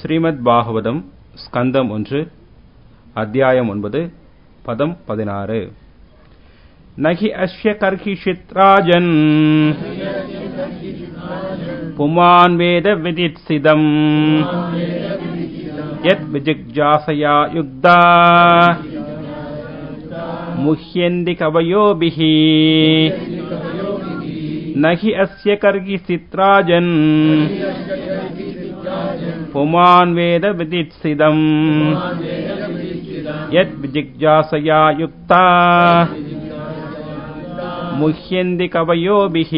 ஸ்ரீமத் பாகவதம் ஸ்கந்தம் ஒன்று அத்தியாயம் ஒன்பது பதம் பதினாறு நகி அஸ்ய கர்ஹிஷித் ராஜன் புமான் வேத விதித்சிதம் யத் விஜிக்ஜாசயா யுக்தா முஹ்யந்தி கவயோபிः நகி அஸ்ய கர்ஹிசித் ராஜன் புமான் வேத விதித்சிதம் யத் விஜிக்ஜாசயா யுக்தா முஹ்யந்தி கவயோபிः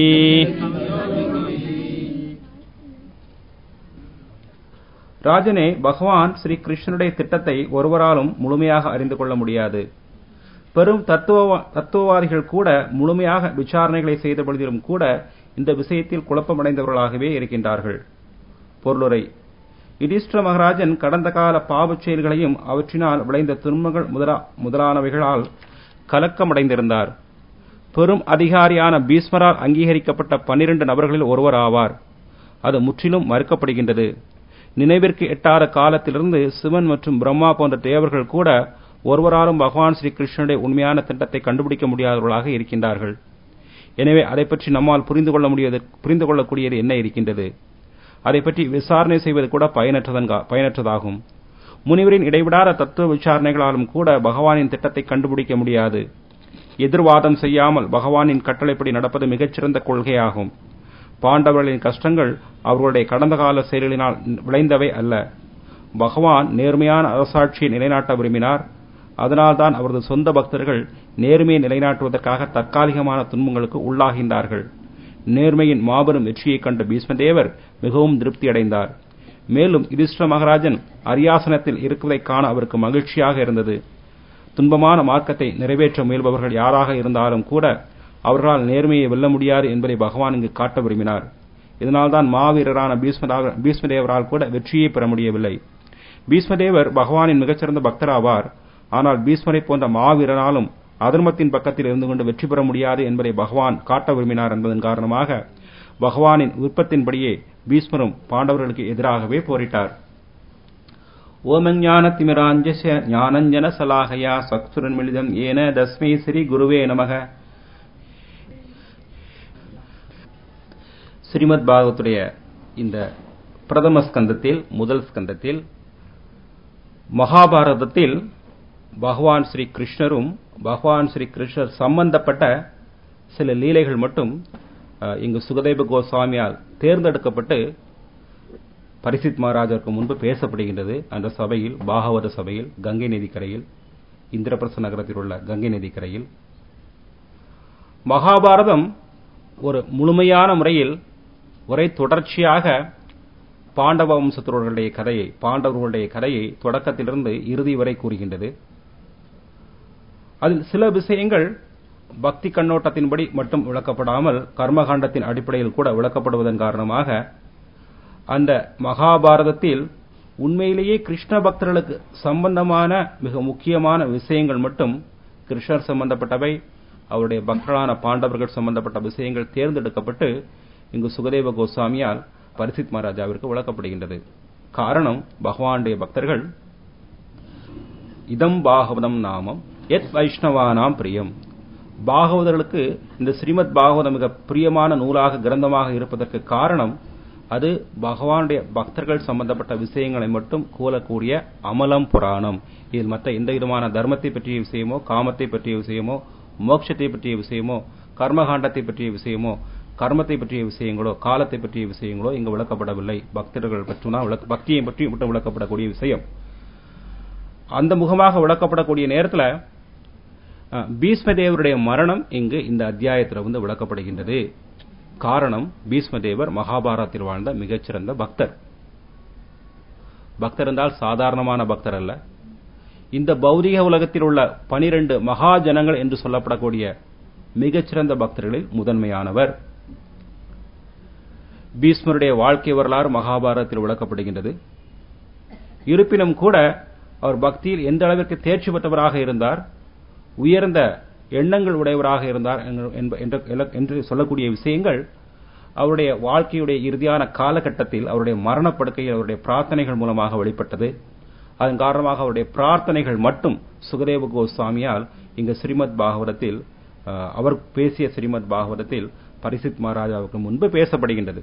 ராஜனே பகவான் ஸ்ரீ கிருஷ்ணனுடைய திட்டத்தை ஒருவராலும் முழுமையாக அறிந்து கொள்ள முடியாது பெரும் தத்துவ தத்துவவாதிகள் கூட முழுமையாக விசாரணைகளை செய்த பொழுதிலும் கூட இந்த விஷயத்தில் குழப்பமடைந்தவர்களாகவே இருக்கின்றார்கள் பொருளுரை யுதிஷ்டிர மகாராஜன் கடந்த கால பாவச் செயல்களையும் அவற்றினால் விளைந்த துன்பங்கள் முதலா முதலானவைகளால் கலக்கமடைந்திருந்தார் பெரும் அதிகாரியான பீஸ்மரால் அங்கீகரிக்கப்பட்ட பன்னிரண்டு நபர்களில் ஒருவர் ஆவார் அது முற்றிலும் மறுக்கப்படுகின்றது நினைவிற்கு எட்டாத காலத்திலிருந்து சிவன் மற்றும் பிரம்மா போன்ற தேவர்கள் கூட ஒருவராலும் பகவான் ஸ்ரீ கிருஷ்ணனுடைய உண்மையான திட்டத்தை கண்டுபிடிக்க முடியாதவர்களாக இருக்கின்றார்கள் எனவே அதை பற்றி நம்மால் புரிந்து கொள்ள முடியாது புரிந்து கொள்ளக்கூடியது என்ன இருக்கின்றது அதை பற்றி விசாரணை செய்வது கூட பயனற்றதன் பயனற்றதாகும் முனிவரின் இடைவிடாத தத்துவ விசாரணைகளாலும் கூட பகவானின் திட்டத்தை கண்டுபிடிக்க முடியாது எதிர்வாதம் செய்யாமல் பகவானின் கட்டளைப்படி நடப்பது மிகச்சிறந்த கொள்கையாகும் பாண்டவர்களின் கஷ்டங்கள் அவர்களுடைய கடந்த கால செயல்களினால் விளைந்தவை அல்ல பகவான் நேர்மையான அரசாட்சியை நிலைநாட்ட விரும்பினார் அதனால்தான் அவரது சொந்த பக்தர்கள் நேர்மையை நிலைநாட்டுவதற்காக தற்காலிகமான துன்பங்களுக்கு உள்ளாகின்றார்கள் நேர்மையின் மாபெரும் வெற்றியைக் கண்ட பீஷ்மதேவர் மிகவும் திருப்தி அடைந்தார் மேலும் யுதிஷ்ட மகாராஜன் அரியாசனத்தில் இருக்குவதைக் காண அவருக்கு மகிழ்ச்சியாக இருந்தது துன்பமான மார்க்கத்தை நிறைவேற்ற முயல்பவர்கள் யாராக இருந்தாலும் கூட அவர்களால் நேர்மையை வெல்ல முடியாது என்பதை பகவான் இங்கு காட்ட விரும்பினார் இதனால்தான் மாவீரரான பீஷ்மதேவரால் கூட வெற்றியை பெற முடியவில்லை பீஷ்மதேவர் பகவானின் மிகச்சிறந்த பக்தராவார் ஆனால் பீஷ்மரை போன்ற மாவீரனாலும் அதர்மத்தின் பக்கத்தில் இருந்து கொண்டு வெற்றி பெற முடியாது என்பதை பகவான் காட்ட விரும்பினார் என்பதன் காரணமாக பகவானின் விருப்பத்தின்படியே பீஷ்மரும் பாண்டவர்களுக்கு எதிராகவே போரிட்டார் ஓமஞானத்திமிராஞ்சச ஞானஞ்சன சலாகயா சக்சுரன் மிளிதம் ஏன தஸ்மை ஸ்ரீ குருவே நமக ஸ்ரீமத் பாகவத்துடைய இந்த பிரதம ஸ்கந்தத்தில் முதல் ஸ்கந்தத்தில் மகாபாரதத்தில் பகவான் ஸ்ரீ கிருஷ்ணரும் பகவான் ஸ்ரீ கிருஷ்ணர் சம்பந்தப்பட்ட சில லீலைகள் மட்டும் இங்கு சுகதேவ கோஸ்வாமியால் தேர்ந்தெடுக்கப்பட்டு பரிசித் மகாராஜருக்கு முன்பு பேசப்படுகின்றது அந்த சபையில் பாகவத சபையில் கங்கை நதிக்கரையில் இந்திரபிரச நகரத்தில் உள்ள கங்கை நதிக்கரையில் மகாபாரதம் ஒரு முழுமையான முறையில் ஒரே தொடர்ச்சியாக பாண்டவ வம்சத்தவர்களுடைய கதையை பாண்டவர்களுடைய கதையை தொடக்கத்திலிருந்து இறுதி வரை கூறுகின்றது அதில் சில விஷயங்கள் பக்தி கண்ணோட்டத்தின்படி மட்டும் விளக்கப்படாமல் கர்மகாண்டத்தின் அடிப்படையில் கூட விளக்கப்படுவதன் காரணமாக அந்த மகாபாரதத்தில் உண்மையிலேயே கிருஷ்ண பக்தர்களுக்கு சம்பந்தமான மிக முக்கியமான விஷயங்கள் மட்டும் கிருஷ்ணர் சம்பந்தப்பட்டவை அவருடைய பக்தர்களான பாண்டவர்கள் சம்பந்தப்பட்ட விஷயங்கள் தேர்ந்தெடுக்கப்பட்டு இங்கு சுகதேவ கோஸ்வாமியால் பரிசித் மகாராஜாவிற்கு விளக்கப்படுகின்றது காரணம் பகவானுடைய பக்தர்கள் இதம் பாகவதம் நாமம் எத் வைஷ்ணவானாம் பிரியம் பாகவதர்களுக்கு இந்த ஸ்ரீமத் பாகவதம் மிக பிரியமான நூலாக கிரந்தமாக இருப்பதற்கு காரணம் அது பகவானுடைய பக்தர்கள் சம்பந்தப்பட்ட விஷயங்களை மட்டும் கூறக்கூடிய அமலம் புராணம் இதில் மற்ற எந்த விதமான தர்மத்தை பற்றிய விஷயமோ காமத்தை பற்றிய விஷயமோ மோட்சத்தை பற்றிய விஷயமோ கர்மகாண்டத்தை பற்றிய விஷயமோ கர்மத்தை பற்றிய விஷயங்களோ காலத்தை பற்றிய விஷயங்களோ இங்கு விளக்கப்படவில்லை பக்தர்கள் பற்றினா பக்தியை பற்றி மட்டும் விளக்கப்படக்கூடிய விஷயம் அந்த முகமாக விளக்கப்படக்கூடிய நேரத்தில் பீஷ்மதேவருடைய மரணம் இங்கு இந்த அத்தியாயத்தில் வந்து விளக்கப்படுகின்றது காரணம் பீஷ்மதேவர் மகாபாரதத்தில் வாழ்ந்த மிகச்சிறந்த பக்தர் பக்தர் என்றால் சாதாரணமான பக்தர் அல்ல இந்த பௌதிக உலகத்தில் உள்ள பனிரெண்டு மகாஜனங்கள் என்று சொல்லப்படக்கூடிய மிகச்சிறந்த பக்தர்களில் முதன்மையானவர் பீஷ்மருடைய வாழ்க்கை வரலாறு மகாபாரதத்தில் விளக்கப்படுகின்றது இருப்பினும் கூட அவர் பக்தியில் எந்த அளவிற்கு தேர்ச்சி பெற்றவராக இருந்தார் உயர்ந்த எண்ணங்கள் உடையவராக இருந்தார் என்று சொல்லக்கூடிய விஷயங்கள் அவருடைய வாழ்க்கையுடைய இறுதியான காலகட்டத்தில் அவருடைய மரணப்படுக்கையில் அவருடைய பிரார்த்தனைகள் மூலமாக வெளிப்பட்டது அதன் காரணமாக அவருடைய பிரார்த்தனைகள் மட்டும் சுகதேவ கோஸ்வாமியால் இங்கு ஸ்ரீமத் பாகவதத்தில் அஹ், அவர் பேசிய ஸ்ரீமத் பாகவதத்தில் பரிசித் மகாராஜாவுக்கு முன்பு பேசப்படுகின்றது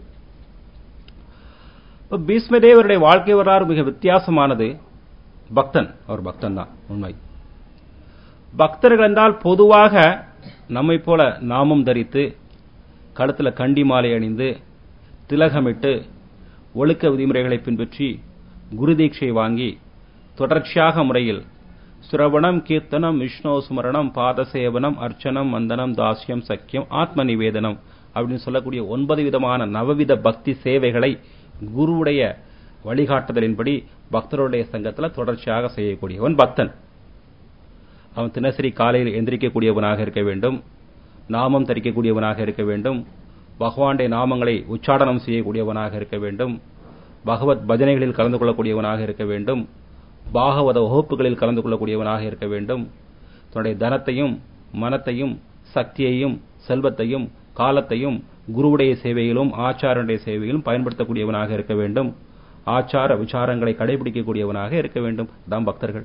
இப்ப பீஷ்மதேவருடைய வாழ்க்கை வரலாறு மிக வித்தியாசமானது பக்தன் அவர் பக்தன் தான் உண்மை பக்தர்கள் என்றால் பொதுவாக நம்மை போல நாமம் தரித்து கழுத்துல கண்டி மாலை அணிந்து திலகமிட்டு ஒழுக்க விதிமுறைகளை பின்பற்றி குரு தீட்சை வாங்கி தொடர்ச்சியாக முறையில் சுரவணம் கீர்த்தனம் விஷ்ணு சுமரணம் பாதசேவனம் அர்ச்சனம் வந்தனம் தாஸ்யம் சக்கியம் ஆத்ம நிவேதனம் அப்படின்னு சொல்லக்கூடிய ஒன்பது விதமான நவவித பக்தி சேவைகளை குருவுடைய வழிகாட்டுதலின்படி பக்தருடைய சங்கத்துல தொடர்ச்சியாக செய்யக்கூடியவன் பக்தன் அவன் தினசரி காலையில் எந்திரிக்கக்கூடியவனாக இருக்க வேண்டும் நாமம் தரிக்கக்கூடியவனாக இருக்க வேண்டும் பகவானுடைய நாமங்களை உச்சாடனம் செய்யக்கூடியவனாக இருக்க வேண்டும் பகவத் பஜனைகளில் கலந்து கொள்ளக்கூடியவனாக இருக்க வேண்டும் பாகவத வகுப்புகளில் கலந்து கொள்ளக்கூடியவனாக இருக்க வேண்டும் தன்னுடைய தனத்தையும் மனத்தையும் சக்தியையும் செல்வத்தையும் காலத்தையும் குருவுடைய சேவையிலும் ஆச்சாரனுடைய சேவையிலும் பயன்படுத்தக்கூடியவனாக இருக்க வேண்டும் ஆச்சார விசாரங்களை கடைபிடிக்கக்கூடியவனாக இருக்க வேண்டும் தான் பக்தர்கள்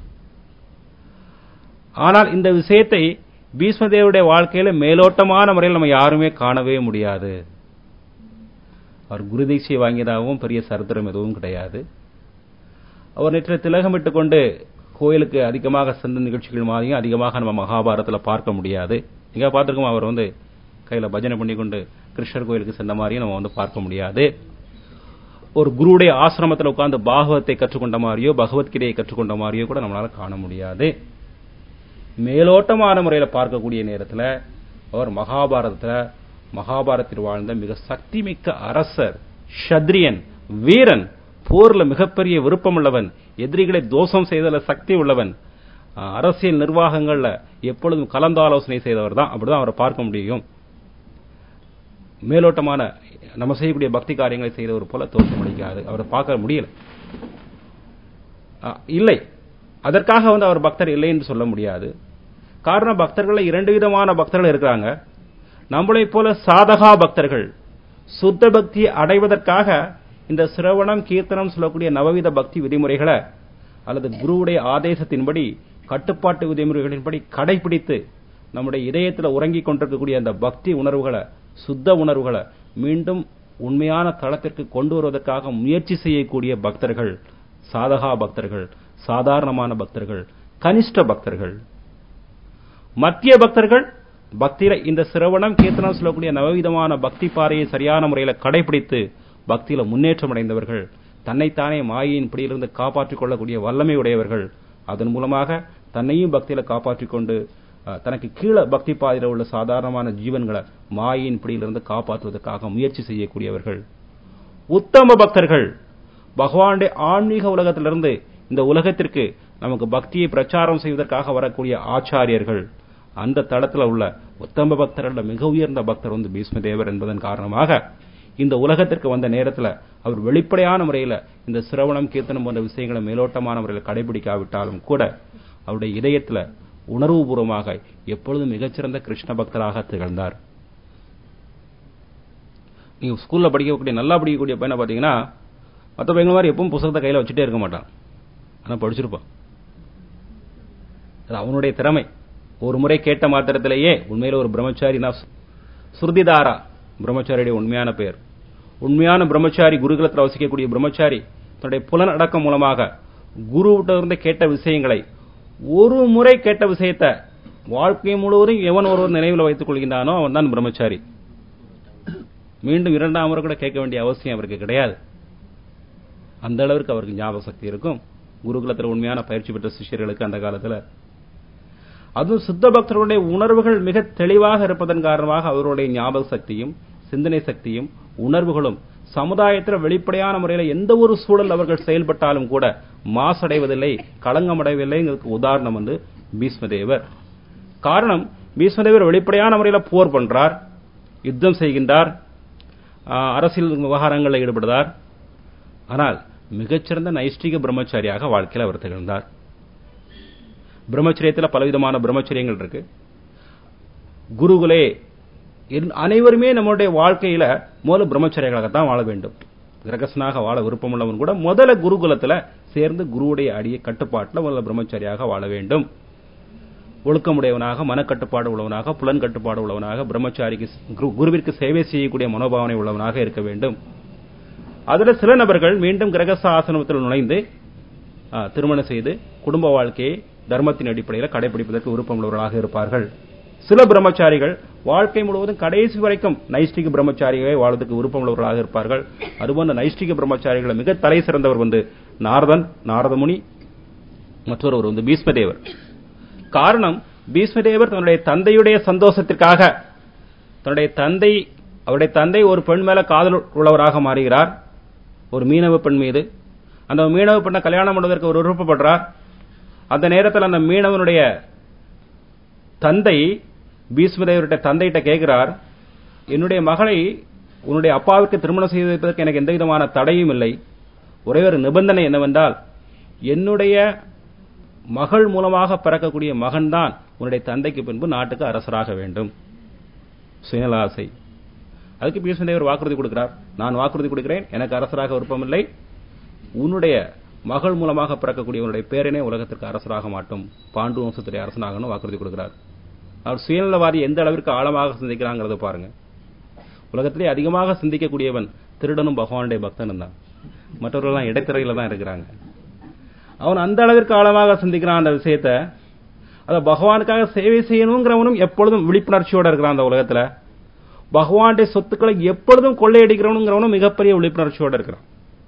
ஆனால் இந்த விஷயத்தை பீஷ்மதேவருடைய வாழ்க்கையில மேலோட்டமான முறையில் நம்ம யாருமே காணவே முடியாது அவர் குரு தீட்சை வாங்கியதாகவும் பெரிய சரித்திரம் எதுவும் கிடையாது அவர் நேற்று திலகமிட்டு கொண்டு கோயிலுக்கு அதிகமாக சென்ற நிகழ்ச்சிகள் மாதிரியும் அதிகமாக நம்ம மகாபாரதத்தில் பார்க்க முடியாது நீங்க பார்த்துருக்கோம் அவர் வந்து கையில பஜனை பண்ணி கொண்டு கிருஷ்ணர் கோயிலுக்கு சென்ற மாதிரியும் நம்ம வந்து பார்க்க முடியாது ஒரு குருவுடைய ஆசிரமத்தில் உட்கார்ந்து பாகவத்தை கற்றுக்கொண்ட மாதிரியோ பகவத்கீதையை கற்றுக்கொண்ட மாதிரியோ கூட நம்மளால காண முடியாது மேலோட்டமான முறையில் பார்க்கக்கூடிய நேரத்தில் அவர் மகாபாரதத்துல மகாபாரதத்தில் வாழ்ந்த மிக சக்தி மிக்க அரசர் ஷத்ரியன் வீரன் போர்ல மிகப்பெரிய விருப்பமுள்ளவன் எதிரிகளை தோஷம் செய்தல சக்தி உள்ளவன் அஹ், அரசியல் நிர்வாகங்கள்ல எப்பொழுதும் கலந்தாலோசனை செய்தவர் தான் அப்படிதான் அவரை பார்க்க முடியும் மேலோட்டமான நம்ம செய்யக்கூடிய பக்தி காரியங்களை செய்தவர் போல தோற்றமளிக்காது அவரை பார்க்க முடியல அஹ், இல்லை அதற்காக வந்து அவர் பக்தர் இல்லை என்று சொல்ல முடியாது காரணம் பக்தர்கள் இரண்டு விதமான பக்தர்கள் இருக்கிறாங்க நம்மளைப் போல சாதகா பக்தர்கள் சுத்த பக்தியை அடைவதற்காக இந்த சிரவணம் கீர்த்தனம் சொல்லக்கூடிய நவவித பக்தி விதிமுறைகளை அல்லது குருவுடைய ஆதேசத்தின்படி கட்டுப்பாட்டு விதிமுறைகளின்படி கடைபிடித்து நம்முடைய இதயத்தில் உறங்கிக் கொண்டிருக்கக்கூடிய அந்த பக்தி உணர்வுகளை சுத்த உணர்வுகளை மீண்டும் உண்மையான தளத்திற்கு கொண்டு வருவதற்காக முயற்சி செய்யக்கூடிய பக்தர்கள் சாதகா பக்தர்கள் சாதாரணமான பக்தர்கள் கனிஷ்ட பக்தர்கள் மத்திய பக்தர்கள் பக்தியில இந்த சிரவணம் கீர்த்தனம் சொல்லக்கூடிய நவவிதமான பக்தி பாறையை சரியான முறையில கடைபிடித்து பக்தியில முன்னேற்றம் அடைந்தவர்கள் தன்னைத்தானே மாயையின் பிடியிலிருந்து காப்பாற்றிக் கொள்ளக்கூடிய வல்லமை உடையவர்கள் அதன் மூலமாக தன்னையும் பக்தியில காப்பாற்றிக் கொண்டு அஹ், தனக்கு கீழே பக்தி பாதையில் உள்ள சாதாரணமான ஜீவன்களை மாயையின் பிடியிலிருந்து காப்பாற்றுவதற்காக முயற்சி செய்யக்கூடியவர்கள் உத்தம பக்தர்கள் பகவானுடைய ஆன்மீக உலகத்திலிருந்து இந்த உலகத்திற்கு நமக்கு பக்தியை பிரச்சாரம் செய்வதற்காக வரக்கூடிய ஆச்சாரியர்கள் அந்த தளத்துல உள்ள உத்தம பக்தர்கள் மிக உயர்ந்த பக்தர் வந்து பீஷ்மதேவர் என்பதன் காரணமாக இந்த உலகத்திற்கு வந்த நேரத்துல அவர் வெளிப்படையான முறையில இந்த சிரவணம் கீர்த்தனம் போன்ற விஷயங்களை மேலோட்டமான முறையில் கடைபிடிக்காவிட்டாலும் கூட அவருடைய இதயத்துல உணர்வுபூர்வமாக எப்பொழுதும் மிகச்சிறந்த கிருஷ்ண பக்தராக திகழ்ந்தார் நீங்க ஸ்கூல்ல படிக்கக்கூடிய நல்லா படிக்கக்கூடிய பையனை பாத்தீங்கன்னா மற்ற பையன் மாதிரி எப்பவும் புத்தகத்தை கையில வச்சுட்டே இருக்க மாட்டான் ஆனா படிச்சிருப்பான் அது அவனுடைய திறமை ஒரு முறை கேட்ட மாத்திரத்திலேயே உண்மையில ஒரு பிரம்மச்சாரி நான் சுருதிதாரா பிரம்மச்சாரியுடைய உண்மையான பெயர் உண்மையான பிரம்மச்சாரி குருகுலத்தில் வசிக்கக்கூடிய பிரம்மச்சாரி தன்னுடைய புலன் அடக்கம் மூலமாக குருவிட்ட இருந்து கேட்ட விஷயங்களை ஒரு முறை கேட்ட விஷயத்தை வாழ்க்கை முழுவதும் எவன் ஒருவர் நினைவில் வைத்துக் கொள்கின்றானோ அவன் தான் பிரம்மச்சாரி மீண்டும் இரண்டாம் முறை கூட கேட்க வேண்டிய அவசியம் அவருக்கு கிடையாது அந்த அளவிற்கு அவருக்கு ஞாபக சக்தி இருக்கும் குருகுலத்தில் உண்மையான பயிற்சி பெற்ற சிஷ்யர்களுக்கு அந்த காலத்துல அதுவும் சித்த பக்தர்களுடைய உணர்வுகள் மிக தெளிவாக இருப்பதன் காரணமாக அவருடைய ஞாபக சக்தியும் சிந்தனை சக்தியும் உணர்வுகளும் சமுதாயத்தில் வெளிப்படையான முறையில் எந்த ஒரு சூழல் அவர்கள் செயல்பட்டாலும் கூட மாசடைவதில்லை களங்கமடைவதில்லைங்கிறதுக்கு உதாரணம் வந்து பீஷ்மதேவர் காரணம் பீஷ்மதேவர் வெளிப்படையான முறையில் போர் பண்றார் யுத்தம் செய்கின்றார் ஆஹ், அரசியல் விவகாரங்களில் ஈடுபடுறார் ஆனால் மிகச்சிறந்த நைஷ்டிக பிரம்மச்சாரியாக வாழ்க்கையில் அவர் திகழ்ந்தார் பிரம்மச்சரியத்தில் பலவிதமான பிரம்மச்சரியங்கள் இருக்கு குருகுலே என்- அனைவருமே நம்மளுடைய வாழ்க்கையில முதல்ல பிரம்மச்சரியர்களாகத்தான் வாழ வேண்டும் கிரகசனாக வாழ விருப்பமுள்ளவன் கூட முதல்ல குருகுலத்துல சேர்ந்து குருவுடைய அடிய கட்டுப்பாட்டுல முதல்ல பிரம்மச்சரியாக வாழ வேண்டும் ஒழுக்கமுடையவனாக மனக்கட்டுப்பாடு உள்ளவனாக புலன் கட்டுப்பாடு உள்ளவனாக பிரம்மச்சாரிக்கு குரு- குருவிற்கு சேவை செய்யக்கூடிய மனோபாவனை உள்ளவனாக இருக்க வேண்டும் அதுல சில நபர்கள் மீண்டும் கிரகச ஆசிரமத்தில் நுழைந்து ஆ, திருமணம் செய்து குடும்ப வாழ்க்கையை தர்மத்தின் அடிப்படையில் கடைபிடிப்பதற்கு விருப்பம் உள்ளவர்களாக இருப்பார்கள் சில பிரம்மச்சாரிகள் வாழ்க்கை முழுவதும் கடைசி வரைக்கும் நைஷ்டிக பிரம்மச்சாரிகளை வாழ்வதற்கு விருப்பம் உள்ளவர்களாக இருப்பார்கள் அதுபோன்ற நைஷ்டிக பிரம்மச்சாரிகளை மிக தலை சிறந்தவர் வந்து நாரதன் நாரதமுனி மற்றொருவர் வந்து பீஷ்மதேவர் காரணம் பீஷ்மதேவர் தன்னுடைய தந்தையுடைய சந்தோஷத்திற்காக தன்னுடைய தந்தை அவருடைய தந்தை ஒரு பெண் மேல காதல் உள்ளவராக மாறுகிறார் ஒரு மீனவ பெண் மீது அந்த மீனவ பெண்ணை கல்யாணம் பண்ணுவதற்கு அவர் விருப்பப்படுறார் அந்த நேரத்தில் அந்த மீனவனுடைய தந்தை பீஷ்மதேவருடைய தந்தையிட்ட கேட்கிறார் என்னுடைய மகளை உன்னுடைய அப்பாவுக்கு திருமணம் செய்து வைப்பதற்கு எனக்கு எந்த விதமான தடையும் இல்லை ஒரே ஒரு நிபந்தனை என்னவென்றால் என்னுடைய மகள் மூலமாக பிறக்கக்கூடிய மகன்தான் உன்னுடைய தந்தைக்கு பின்பு நாட்டுக்கு அரசராக வேண்டும் சுயநலாசை அதுக்கு பீஷ்மதேவர் வாக்குறுதி கொடுக்கிறார் நான் வாக்குறுதி கொடுக்கிறேன் எனக்கு அரசராக விருப்பமில்லை உன்னுடைய மகள் மூலமாக பிறக்கக்கூடிய உன்னுடைய பேரனே உலகத்திற்கு அரசராக மாட்டும் பாண்டு வம்சத்துடைய அரசனாகணும் வாக்குறுதி கொடுக்கிறார் அவர் சுயநலவாதி எந்த அளவிற்கு ஆழமாக சிந்திக்கிறாங்கிறத பாருங்க உலகத்திலே அதிகமாக சிந்திக்கக்கூடியவன் திருடனும் பகவானுடைய பக்தனும் தான் மற்றவர்கள்லாம் இடைத்திரையில தான் இருக்கிறாங்க அவன் அந்த அளவிற்கு ஆழமாக சிந்திக்கிறான் அந்த விஷயத்த அத பகவானுக்காக சேவை செய்யணுங்கிறவனும் எப்பொழுதும் விழிப்புணர்ச்சியோட இருக்கிறான் அந்த உலகத்துல பகவானுடைய சொத்துக்களை எப்பொழுதும் கொள்ளையடிக்கிறவனுங்கிறவனும் மிகப்பெரிய விழிப்புணர்ச்சியோட இருக்கிறான்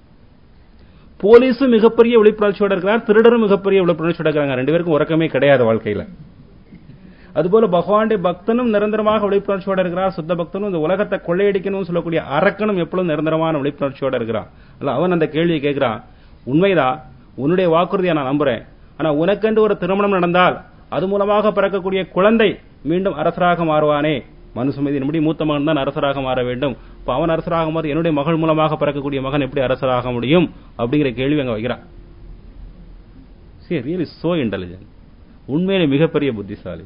போலீஸும் மிகப்பெரிய விழிப்புணர்ச்சியோட இருக்கிறார் திருடரும் மிகப்பெரிய விழிப்புணர்ச்சியோட இருக்கிறாங்க ரெண்டு பேருக்கும் உறக்கமே கிடையாது வாழ்க்கையில அதுபோல பகவானுடைய பக்தனும் நிரந்தரமாக விழிப்புணர்ச்சியோட இருக்கிறார் சுத்த பக்தனும் இந்த உலகத்தை கொள்ளையடிக்கணும்னு சொல்லக்கூடிய அரக்கனும் எப்பொழுதும் நிரந்தரமான விழிப்புணர்ச்சியோட இருக்கிறான் அல்ல அவன் அந்த கேள்வியை கேட்கிறான் உண்மைதான் உன்னுடைய வாக்குறுதியை நான் நம்புறேன் ஆனா உனக்கென்று ஒரு திருமணம் நடந்தால் அது மூலமாக பிறக்கக்கூடிய குழந்தை மீண்டும் அரசராக மாறுவானே மனுசுமதி நம்முடைய மூத்த மகன் தான் அரசராக மாற வேண்டும் இப்ப அவன் அரசராக மாறி என்னுடைய மகள் மூலமாக பிறக்கக்கூடிய மகன் எப்படி அரசராக முடியும் அப்படிங்கிற கேள்வி அங்க வைக்கிறான் சரி ரியலி சோ இன்டெலிஜென்ட் உண்மையிலே மிகப்பெரிய புத்திசாலி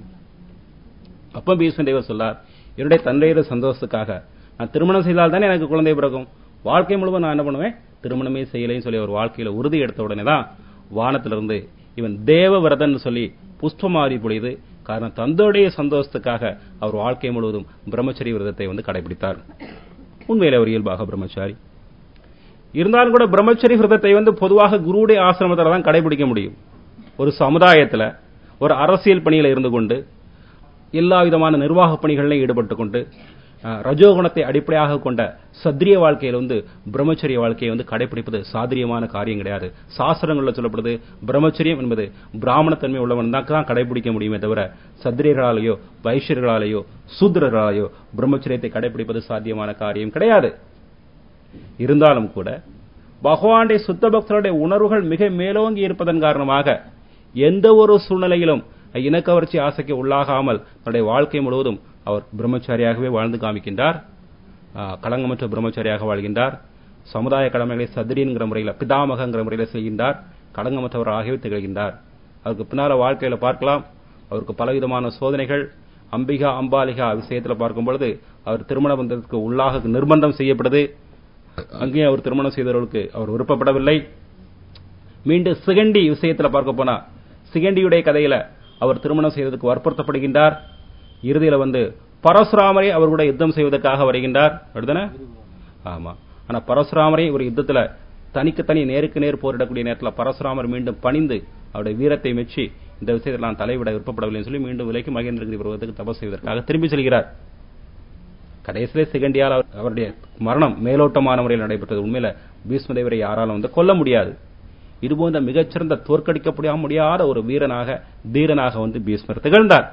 அப்ப பீஷ்ம தேவர் சொல்லார் என்னுடைய தந்தையோட சந்தோஷத்துக்காக நான் திருமணம் செய்தால் தானே எனக்கு குழந்தை பிறக்கும் வாழ்க்கை முழுவதும் நான் என்ன பண்ணுவேன் திருமணமே செய்யலைன்னு சொல்லி அவர் வாழ்க்கையில உறுதி எடுத்த உடனே தான் வானத்திலிருந்து இவன் தேவ விரதன் சொல்லி புஷ்பமாரி பொழிது காரணம் தந்தையுடைய சந்தோஷத்துக்காக அவர் வாழ்க்கை முழுவதும் பிரம்மச்சரிய விரதத்தை வந்து கடைபிடித்தார் உண்மையிலே அவர் இயல்பாக பிரம்மச்சாரி இருந்தாலும் கூட பிரம்மச்சரிய விரதத்தை வந்து பொதுவாக குருவுடைய ஆசிரமத்தில் தான் கடைபிடிக்க முடியும் ஒரு சமுதாயத்துல ஒரு அரசியல் பணியில இருந்து கொண்டு எல்லா விதமான நிர்வாக பணிகளிலும் ஈடுபட்டு கொண்டு அஹ், ரஜோகுணத்தை அடிப்படையாக கொண்ட சத்திரிய வாழ்க்கையில வந்து பிரம்மச்சரிய வாழ்க்கையை வந்து கடைபிடிப்பது சாத்திரியமான காரியம் கிடையாது சாஸ்திரங்கள்ல சொல்லப்படுது பிரம்மச்சரியம் என்பது பிராமணத்தன்மை உள்ளவன் தான் தான் கடைபிடிக்க முடியுமே தவிர சத்திரியர்களாலேயோ வைஷ்யர்களாலேயோ சூத்திரர்களாலேயோ பிரம்மச்சரியத்தை கடைபிடிப்பது சாத்தியமான காரியம் கிடையாது இருந்தாலும் கூட பகவானுடைய சுத்த பக்தருடைய உணர்வுகள் மிக மேலோங்கி இருப்பதன் காரணமாக எந்த ஒரு சூழ்நிலையிலும் இனக்கவர்ச்சி ஆசைக்கு உள்ளாகாமல் தன்னுடைய வாழ்க்கை முழுவதும் அவர் பிரம்மச்சாரியாகவே வாழ்ந்து காமிக்கின்றார் ஆ, களங்கமற்ற பிரம்மச்சாரியாக வாழ்கின்றார் சமுதாய கடமைகளை சதிரின்கிற முறையில் பிதாமகங்கிற முறையில் செய்கின்றார் களங்கமற்றவராகவே திகழ்கின்றார் அவருக்கு பின்னால வாழ்க்கையில பார்க்கலாம் அவருக்கு பலவிதமான சோதனைகள் அம்பிகா அம்பாலிகா விஷயத்துல பார்க்கும் பொழுது அவர் திருமண பந்தத்துக்கு உள்ளாக நிர்பந்தம் செய்யப்படுது அங்கேயும் அவர் திருமணம் செய்தவர்களுக்கு அவர் விருப்பப்படவில்லை மீண்டும் சிகண்டி விஷயத்துல பார்க்க போனா சிகண்டியுடைய கதையில அவர் திருமணம் செய்வதற்கு வற்புறுத்தப்படுகின்றார் இறுதியில வந்து பரசுராமரை அவர் கூட யுத்தம் செய்வதற்காக வருகின்றார் அப்படிதானே ஆமா ஆனா பரசுராமரை ஒரு யுத்தத்துல தனிக்கு தனி நேருக்கு நேர் போரிடக்கூடிய நேரத்துல பரசுராமர் மீண்டும் பணிந்து அவருடைய வீரத்தை மெச்சி இந்த விஷயத்தில் நான் தலைவிட விருப்பப்படவில்லைன்னு சொல்லி மீண்டும் விலைக்கு மகேந்திரகிரி பருவத்துக்கு தபஸ் செய்வதற்காக திரும்பி செல்கிறார் கடைசியிலே சிகண்டியால் அவர்- அவருடைய மரணம் மேலோட்டமான முறையில் நடைபெற்றது உண்மையில பீஷ்மதேவரை யாராலும் வந்து கொல்ல முடியாது இதுபோன்ற மிகச்சிறந்த தோற்கடிக்க முடியாத ஒரு வீரனாக தீரனாக வந்து பீஷ்மர் திகழ்ந்தார்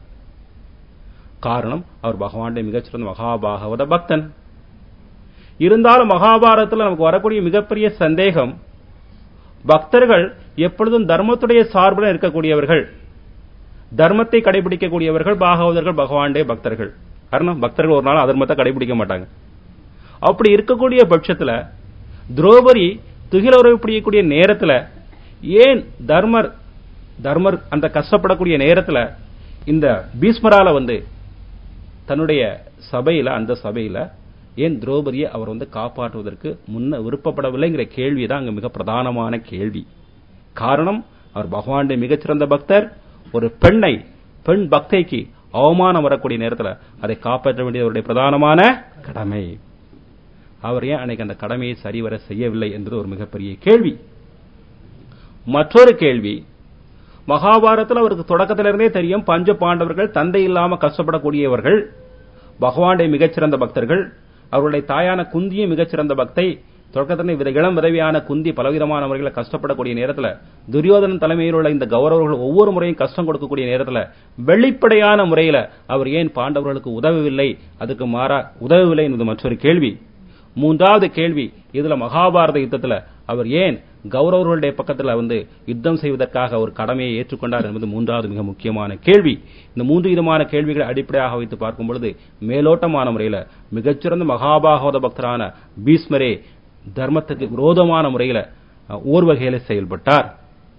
காரணம் அவர் பகவானுடைய மிகச்சிறந்த மகாபாகவத பக்தன் இருந்தாலும் மகாபாரதத்தில் நமக்கு வரக்கூடிய மிகப்பெரிய சந்தேகம் பக்தர்கள் எப்பொழுதும் தர்மத்துடைய சார்புடன் இருக்கக்கூடியவர்கள் தர்மத்தை கடைபிடிக்கக்கூடியவர்கள் பாகவதர்கள் பகவானுடைய பக்தர்கள் காரணம் பக்தர்கள் ஒரு நாள் அதர்மத்தை கடைபிடிக்க மாட்டாங்க அப்படி இருக்கக்கூடிய பட்சத்துல துரோபரி துகிலுறவு புரியக்கூடிய நேரத்துல ஏன் தர்மர் தர்மர் அந்த கஷ்டப்படக்கூடிய நேரத்துல இந்த பீஸ்மரால வந்து தன்னுடைய சபையில அந்த சபையில ஏன் திரௌபதியை அவர் வந்து காப்பாற்றுவதற்கு முன்ன விருப்பப்படவில்லைங்கிற கேள்வி தான் அங்க மிக பிரதானமான கேள்வி காரணம் அவர் பகவானுடைய மிகச்சிறந்த பக்தர் ஒரு பெண்ணை பெண் பக்தைக்கு அவமானம் வரக்கூடிய நேரத்தில் அதை காப்பாற்ற வேண்டியது அவருடைய பிரதானமான கடமை அவர் ஏன் அன்னைக்கு அந்த கடமையை சரிவர செய்யவில்லை என்பது ஒரு மிகப்பெரிய கேள்வி மற்றொரு கேள்வி மகாபாரதத்தில் அவருக்கு தொடக்கத்திலிருந்தே தெரியும் பஞ்ச பாண்டவர்கள் தந்தை இல்லாம கஷ்டப்படக்கூடியவர்கள் பகவானுடைய மிகச்சிறந்த பக்தர்கள் அவருடைய தாயான குந்தியும் மிகச்சிறந்த பக்தை தொடக்கத்திலே வித இளம் விதவியான குந்தி பலவிதமான முறையில் கஷ்டப்படக்கூடிய நேரத்தில் துரியோதனன் தலைமையில் உள்ள இந்த கௌரவர்கள் ஒவ்வொரு முறையும் கஷ்டம் கொடுக்கக்கூடிய நேரத்தில் வெளிப்படையான முறையில் அவர் ஏன் பாண்டவர்களுக்கு உதவவில்லை அதுக்கு மாறா உதவவில்லை என்பது மற்றொரு கேள்வி மூன்றாவது கேள்வி இதுல மகாபாரத யுத்தத்துல அவர் ஏன் கௌரவர்களுடைய பக்கத்துல வந்து யுத்தம் செய்வதற்காக ஒரு கடமையை ஏற்றுக்கொண்டார் என்பது மூன்றாவது மிக முக்கியமான கேள்வி இந்த மூன்று விதமான கேள்விகளை அடிப்படையாக வைத்து பார்க்கும் பொழுது மேலோட்டமான முறையில மிகச்சிறந்த மகாபாகவத பக்தரான பீஸ்மரே தர்மத்துக்கு விரோதமான முறையில ஓர் வகையில செயல்பட்டார்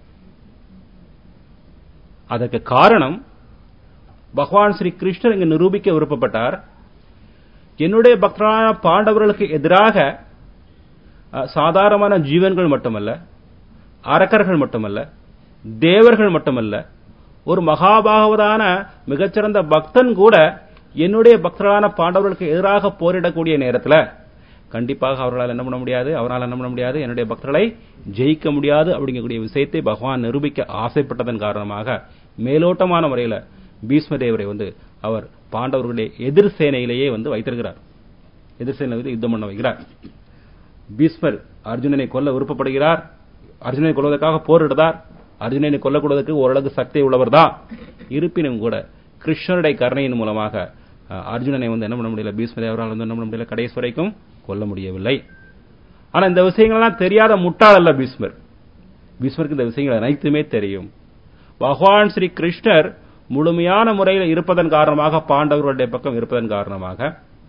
அதற்கு காரணம் பகவான் ஸ்ரீ கிருஷ்ணர் இங்கு நிரூபிக்க விருப்பப்பட்டார் என்னுடைய பக்தரான பாண்டவர்களுக்கு எதிராக சாதாரணமான ஜீவன்கள் மட்டுமல்ல அரக்கர்கள் மட்டுமல்ல தேவர்கள் மட்டுமல்ல ஒரு மகாபாகவதான மிகச்சிறந்த பக்தன் கூட என்னுடைய பக்தரான பாண்டவர்களுக்கு எதிராக போரிடக்கூடிய நேரத்தில் கண்டிப்பாக அவர்களால் என்ன பண்ண முடியாது அவரால் என்ன பண்ண முடியாது என்னுடைய பக்தர்களை ஜெயிக்க முடியாது அப்படிங்கக்கூடிய விஷயத்தை பகவான் நிரூபிக்க ஆசைப்பட்டதன் காரணமாக மேலோட்டமான முறையில் பீஷ்மதேவரை வந்து அவர் பாண்டவர்களுடைய எதிர் சேனையிலேயே வந்து வைத்திருக்கிறார் எதிர் சேனை வந்து யுத்தம் பண்ண வைக்கிறார் பீஸ்மர் அர்ஜுனனை கொல்ல விருப்பப்படுகிறார் அர்ஜுனனை கொல்வதற்காக போரிடுதார் அர்ஜுனனை கொல்லக்கூடதற்கு ஓரளவு சக்தி உள்ளவர் தான் இருப்பினும் கூட கிருஷ்ணருடைய கருணையின் மூலமாக அர்ஜுனனை வந்து என்ன பண்ண முடியல பீஸ்மதேவரால் வந்து என்ன பண்ண முடியல கடைசி வரைக்கும் கொல்ல முடியவில்லை ஆனா இந்த விஷயங்கள்லாம் தெரியாத முட்டாள் அல்ல பீஸ்மர் பீஸ்மருக்கு இந்த விஷயங்கள் அனைத்துமே தெரியும் பகவான் ஸ்ரீ கிருஷ்ணர் முழுமையான முறையில் இருப்பதன் காரணமாக பாண்டவர்களுடைய பக்கம் இருப்பதன் காரணமாக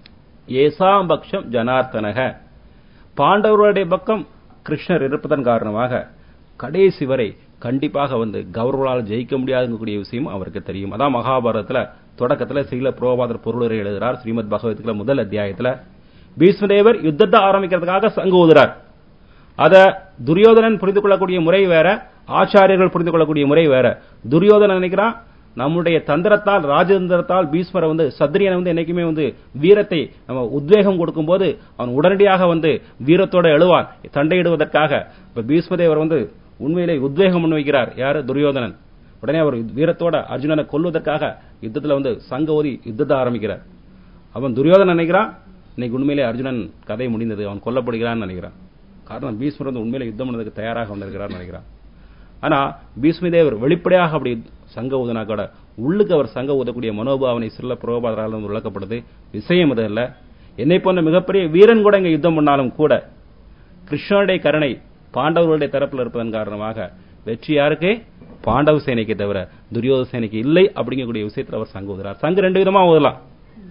ஏசாம் பக்ஷம் ஜனார்த்தனக பாண்டவர்களுடைய பக்கம் கிருஷ்ணர் இருப்பதன் காரணமாக கடைசி வரை கண்டிப்பாக வந்து கௌரவர்களால் ஜெயிக்க முடியாதுங்கக்கூடிய விஷயம் அவருக்கு தெரியும் அதான் மகாபாரதத்துல தொடக்கத்துல சில புரோபாதர் பொருளுரை எழுதுகிறார் ஸ்ரீமத் பகவத்கீதை முதல் அத்தியாயத்துல பீஷ்மதேவர் யுத்தத்தை ஆரம்பிக்கிறதுக்காக சங்கு ஊதுறார் அத துரியோதனன் புரிந்து கொள்ளக்கூடிய முறை வேற ஆச்சாரியர்கள் புரிந்து கொள்ளக்கூடிய முறை வேற துரியோதனன் நினைக்கிறான் நம்முடைய தந்திரத்தால் ராஜதந்திரத்தால் பீஸ்மரை வந்து சத்திரியனை வந்து என்னைக்குமே வந்து வீரத்தை நம்ம உத்வேகம் கொடுக்கும் போது அவன் உடனடியாக வந்து வீரத்தோட எழுவான் சண்டையிடுவதற்காக இப்ப பீஸ்மதேவர் வந்து உண்மையிலே உத்வேகம் முன்வைக்கிறார் யாரு துரியோதனன் உடனே அவர் வீரத்தோட அர்ஜுனனை கொல்வதற்காக யுத்தத்துல வந்து சங்க ஓதி யுத்தத்தை ஆரம்பிக்கிறார் அவன் துரியோதனன் நினைக்கிறான் இன்னைக்கு உண்மையிலே அர்ஜுனன் கதை முடிந்தது அவன் கொல்லப்படுகிறான்னு நினைக்கிறான் காரணம் பீஸ்மர் வந்து உண்மையிலே யுத்தம் பண்ணதுக்கு தயாராக வந்திருக்கிறார் நினைக்கிறான் ஆனா பீஷ்மதேவர் வெளிப்படையாக அப்படி சங்க ஊதனா கூட உள்ளுக்கு அவர் சங்க ஊதக்கூடிய மனோபாவனை சில புரோபாதரால் விளக்கப்படுது விஷயம் அது அல்ல என்னை போன்ற மிகப்பெரிய வீரன் கூட இங்க யுத்தம் பண்ணாலும் கூட கிருஷ்ணனுடைய கருணை பாண்டவர்களுடைய தரப்பில் இருப்பதன் காரணமாக வெற்றி யாருக்கு பாண்டவ சேனைக்கு தவிர துரியோத சேனைக்கு இல்லை அப்படிங்கக்கூடிய விஷயத்தில் அவர் சங்க ஊதுறார் சங்கு ரெண்டு விதமா ஊதலாம்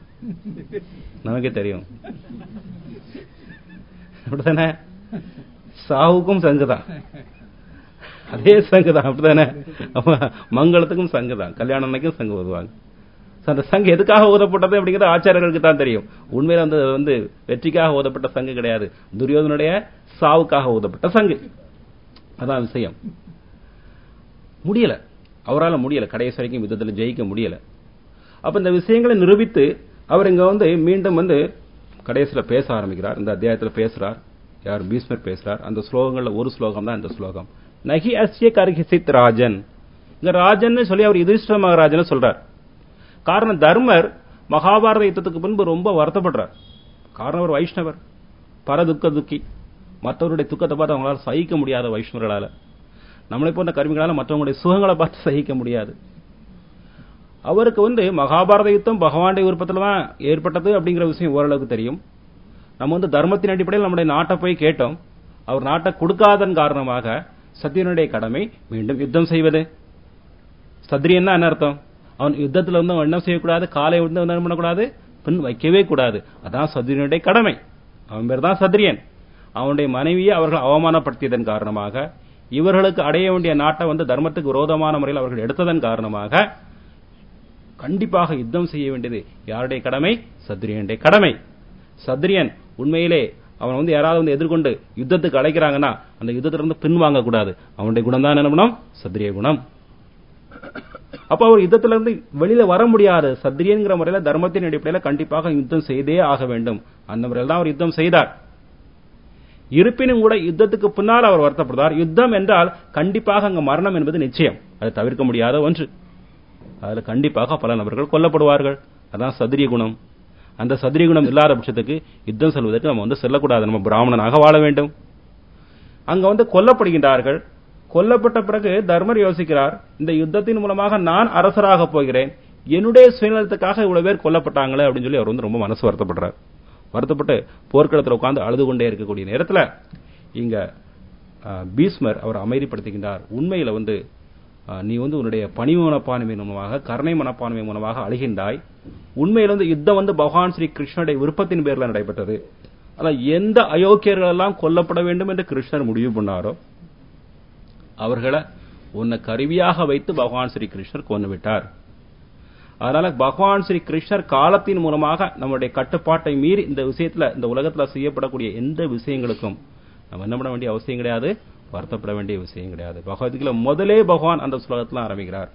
நமக்கே தெரியும் அப்படித்தானே சாவுக்கும் சங்கு தான் அதே சங்கு தான் அப்படித்தானே மங்களத்துக்கும் சங்கு தான் கல்யாணம் அன்னைக்கும் சங்கு ஊதுவாங்க அந்த சங்கு எதுக்காக ஊதப்பட்டது அப்படிங்கிறது ஆச்சாரியர்களுக்கு தான் தெரியும் உண்மையில வந்து வந்து வெற்றிக்காக ஊதப்பட்ட சங்கு கிடையாது துரியோதனுடைய சாவுக்காக ஊதப்பட்ட சங்கு அதான் விஷயம் முடியல அவரால் முடியல கடைசி வரைக்கும் யுத்தத்தில் ஜெயிக்க முடியல அப்ப இந்த விஷயங்களை நிரூபித்து அவர் இங்க வந்து மீண்டும் வந்து கடைசியில பேச ஆரம்பிக்கிறார் இந்த அத்தியாயத்துல பேசுறார் யார் பீஸ்மர் பேசுறார் அந்த ஸ்லோகங்கள்ல ஒரு ஸ்லோகம் தான் இந்த ஸ்லோகம் நகி அஸ்ய கர்ஹிசித் ராஜன் இங்க ராஜன் சொல்லி அவர் யுதிஷ்ட மகாராஜன் சொல்றார் காரணம் தர்மர் மகாபாரத யுத்தத்துக்கு முன்பு ரொம்ப வருத்தப்படுறார் காரணம் அவர் வைஷ்ணவர் பரதுக்க துக்கி மற்றவருடைய துக்கத்தை பார்த்து அவங்களால சகிக்க முடியாத வைஷ்ணவர்களால நம்மளை போன்ற கருவிகளால மற்றவங்களுடைய சுகங்களை பார்த்து சகிக்க முடியாது அவருக்கு வந்து மகாபாரத யுத்தம் பகவானுடைய விருப்பத்தில் தான் ஏற்பட்டது அப்படிங்கிற விஷயம் ஓரளவுக்கு தெரியும் நம்ம வந்து தர்மத்தின் அடிப்படையில் நம்முடைய நாட்டை போய் கேட்டோம் அவர் நாட்டை கொடுக்காதன் காரணமாக சத்தியனுடைய கடமை மீண்டும் யுத்தம் செய்வது சத்திரியன்னா என்ன அர்த்தம் அவன் யுத்தத்தில் வந்து அவன் என்ன செய்யக்கூடாது காலை வந்து என்ன பண்ணக்கூடாது பின் வைக்கவே கூடாது அதான் சத்திரியனுடைய கடமை அவன் பேர் தான் சத்திரியன் அவனுடைய மனைவியை அவர்கள் அவமானப்படுத்தியதன் காரணமாக இவர்களுக்கு அடைய வேண்டிய நாட்டை வந்து தர்மத்துக்கு விரோதமான முறையில் அவர்கள் எடுத்ததன் காரணமாக கண்டிப்பாக யுத்தம் செய்ய வேண்டியது யாருடைய கடமை சத்திரியனுடைய கடமை சத்திரியன் உண்மையிலே அவன் வந்து யாராவது வந்து எதிர்கொண்டு யுத்தத்துக்கு அழைக்கிறாங்கன்னா அந்த யுத்தத்திலிருந்து பின்வாங்க கூடாது அவனுடைய குணம் தான் என்ன குணம் சத்திரிய குணம் அப்ப அவர் யுத்தத்துல இருந்து வெளியில வர முடியாது சத்திரியன்கிற முறையில தர்மத்தின் அடிப்படையில கண்டிப்பாக யுத்தம் செய்தே ஆக வேண்டும் அந்த முறையில் தான் அவர் யுத்தம் செய்தார் இருப்பினும் கூட யுத்தத்துக்கு பின்னால் அவர் வருத்தப்படுறார் யுத்தம் என்றால் கண்டிப்பாக அங்க மரணம் என்பது நிச்சயம் அது தவிர்க்க முடியாத ஒன்று அதுல கண்டிப்பாக பல நபர்கள் கொல்லப்படுவார்கள் அதான் சத்திரிய குணம் அந்த சத்திரிய குணம் இல்லாத பட்சத்துக்கு யுத்தம் செல்வதற்கு நம்ம வந்து செல்லக்கூடாது நம்ம பிராமணனாக வாழ வேண்டும் அங்க வந்து கொல்லப்படுகின்றார்கள் கொல்லப்பட்ட பிறகு தர்மர் யோசிக்கிறார் இந்த யுத்தத்தின் மூலமாக நான் அரசராக போகிறேன் என்னுடைய சுயநலத்துக்காக இவ்வளவு பேர் கொல்லப்பட்டாங்களே அப்படின்னு சொல்லி அவர் வந்து ரொம்ப மனசு வருத்தப்படுறார் வருத்தப்பட்டு போர்க்களத்தில் உட்கார்ந்து அழுது கொண்டே இருக்கக்கூடிய நேரத்தில் இங்க அஹ், பீஸ்மர் அவர் அமைதிப்படுத்துகின்றார் உண்மையில வந்து அஹ், நீ வந்து உன்னுடைய பணிவு மனப்பான்மை மூலமாக கருணை மனப்பான்மை மூலமாக அழுகின்றாய் உண்மையில வந்து யுத்தம் வந்து பகவான் ஸ்ரீ கிருஷ்ணனுடைய விருப்பத்தின் பேர்ல நடைபெற்றது ஆனா எந்த அயோக்கியர்கள் எல்லாம் கொல்லப்பட வேண்டும் என்று கிருஷ்ணர் முடிவு பண்ணாரோ அவர்களை உன்னை கருவியாக வைத்து பகவான் ஸ்ரீ கிருஷ்ணர் கொண்டு விட்டார் அதனால பகவான் ஸ்ரீ கிருஷ்ணர் காலத்தின் மூலமாக நம்முடைய கட்டுப்பாட்டை மீறி இந்த விஷயத்துல இந்த உலகத்துல செய்யப்படக்கூடிய எந்த விஷயங்களுக்கும் நம்ம என்ன பண்ண வேண்டிய அவசியம் கிடையாது வருத்தப்பட வேண்டிய விஷயம் கிடையாது பகவத்கீதை முதலே பகவான் அந்த ஸ்லோகத்துல ஆரம்பிக்கிறார்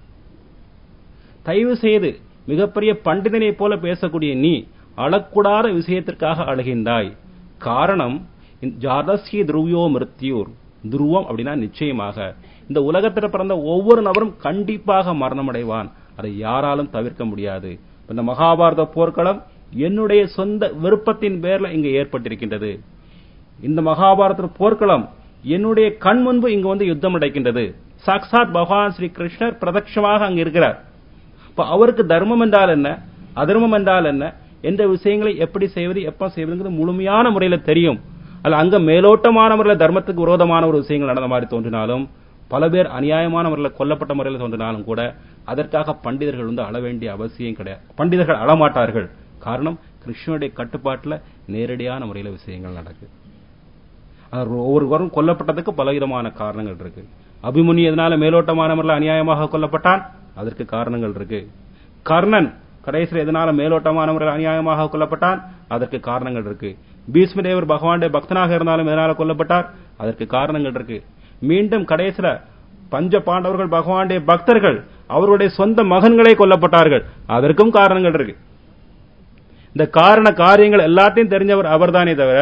தயவு செய்து மிகப்பெரிய பண்டிதனை போல பேசக்கூடிய நீ அழக்கூடாத விஷயத்திற்காக அழுகின்றாய் காரணம் ஜாதஸ்ய துருவியோ மிருத்யூர் துருவம் அப்படின்னா நிச்சயமாக இந்த உலகத்தில் பிறந்த ஒவ்வொரு நபரும் கண்டிப்பாக மரணம் அடைவான் அதை யாராலும் தவிர்க்க முடியாது இந்த மகாபாரத போர்க்களம் என்னுடைய சொந்த விருப்பத்தின் பேர்ல இங்க ஏற்பட்டிருக்கின்றது இந்த மகாபாரத போர்க்களம் என்னுடைய கண் முன்பு இங்கு வந்து யுத்தம் நடக்கின்றது சாக்சாத் பகவான் ஸ்ரீ கிருஷ்ணர் பிரதட்சமாக அங்க இருக்கிறார் இப்ப அவருக்கு தர்மம் என்றால் என்ன அதர்மம் என்றால் என்ன என்ற விஷயங்களை எப்படி செய்வது எப்ப செய்வதுங்கிறது முழுமையான முறையில தெரியும் அல்ல அங்க மேலோட்டமான முறையில் தர்மத்துக்கு விரோதமான ஒரு விஷயங்கள் நடந்த மாதிரி தோன்றினாலும் பல பேர் அநியாயமான முறையில் கொல்லப்பட்ட முறையில் தோன்றினாலும் கூட அதற்காக பண்டிதர்கள் வந்து அழ வேண்டிய அவசியம் கிடையாது பண்டிதர்கள் அழமாட்டார்கள் காரணம் கிருஷ்ணனுடைய கட்டுப்பாட்டுல நேரடியான முறையில விஷயங்கள் நடக்குது ஒவ்வொருவரும் கொல்லப்பட்டதுக்கு பலவிதமான காரணங்கள் இருக்கு அபிமுனி எதனால மேலோட்டமான முறையில் அநியாயமாக கொல்லப்பட்டான் அதற்கு காரணங்கள் இருக்கு கர்ணன் கடைசியில் எதனால மேலோட்டமான முறையில் அநியாயமாக கொல்லப்பட்டான் அதற்கு காரணங்கள் இருக்கு பீஷ்மதேவர் பகவானுடைய பக்தனாக இருந்தாலும் எதனால கொல்லப்பட்டார் அதற்கு காரணங்கள் இருக்கு மீண்டும் கடைசியில பஞ்ச பாண்டவர்கள் பகவானுடைய பக்தர்கள் அவருடைய சொந்த மகன்களே கொல்லப்பட்டார்கள் அதற்கும் காரணங்கள் இருக்கு இந்த காரண காரியங்கள் எல்லாத்தையும் தெரிஞ்சவர் அவர்தானே தவிர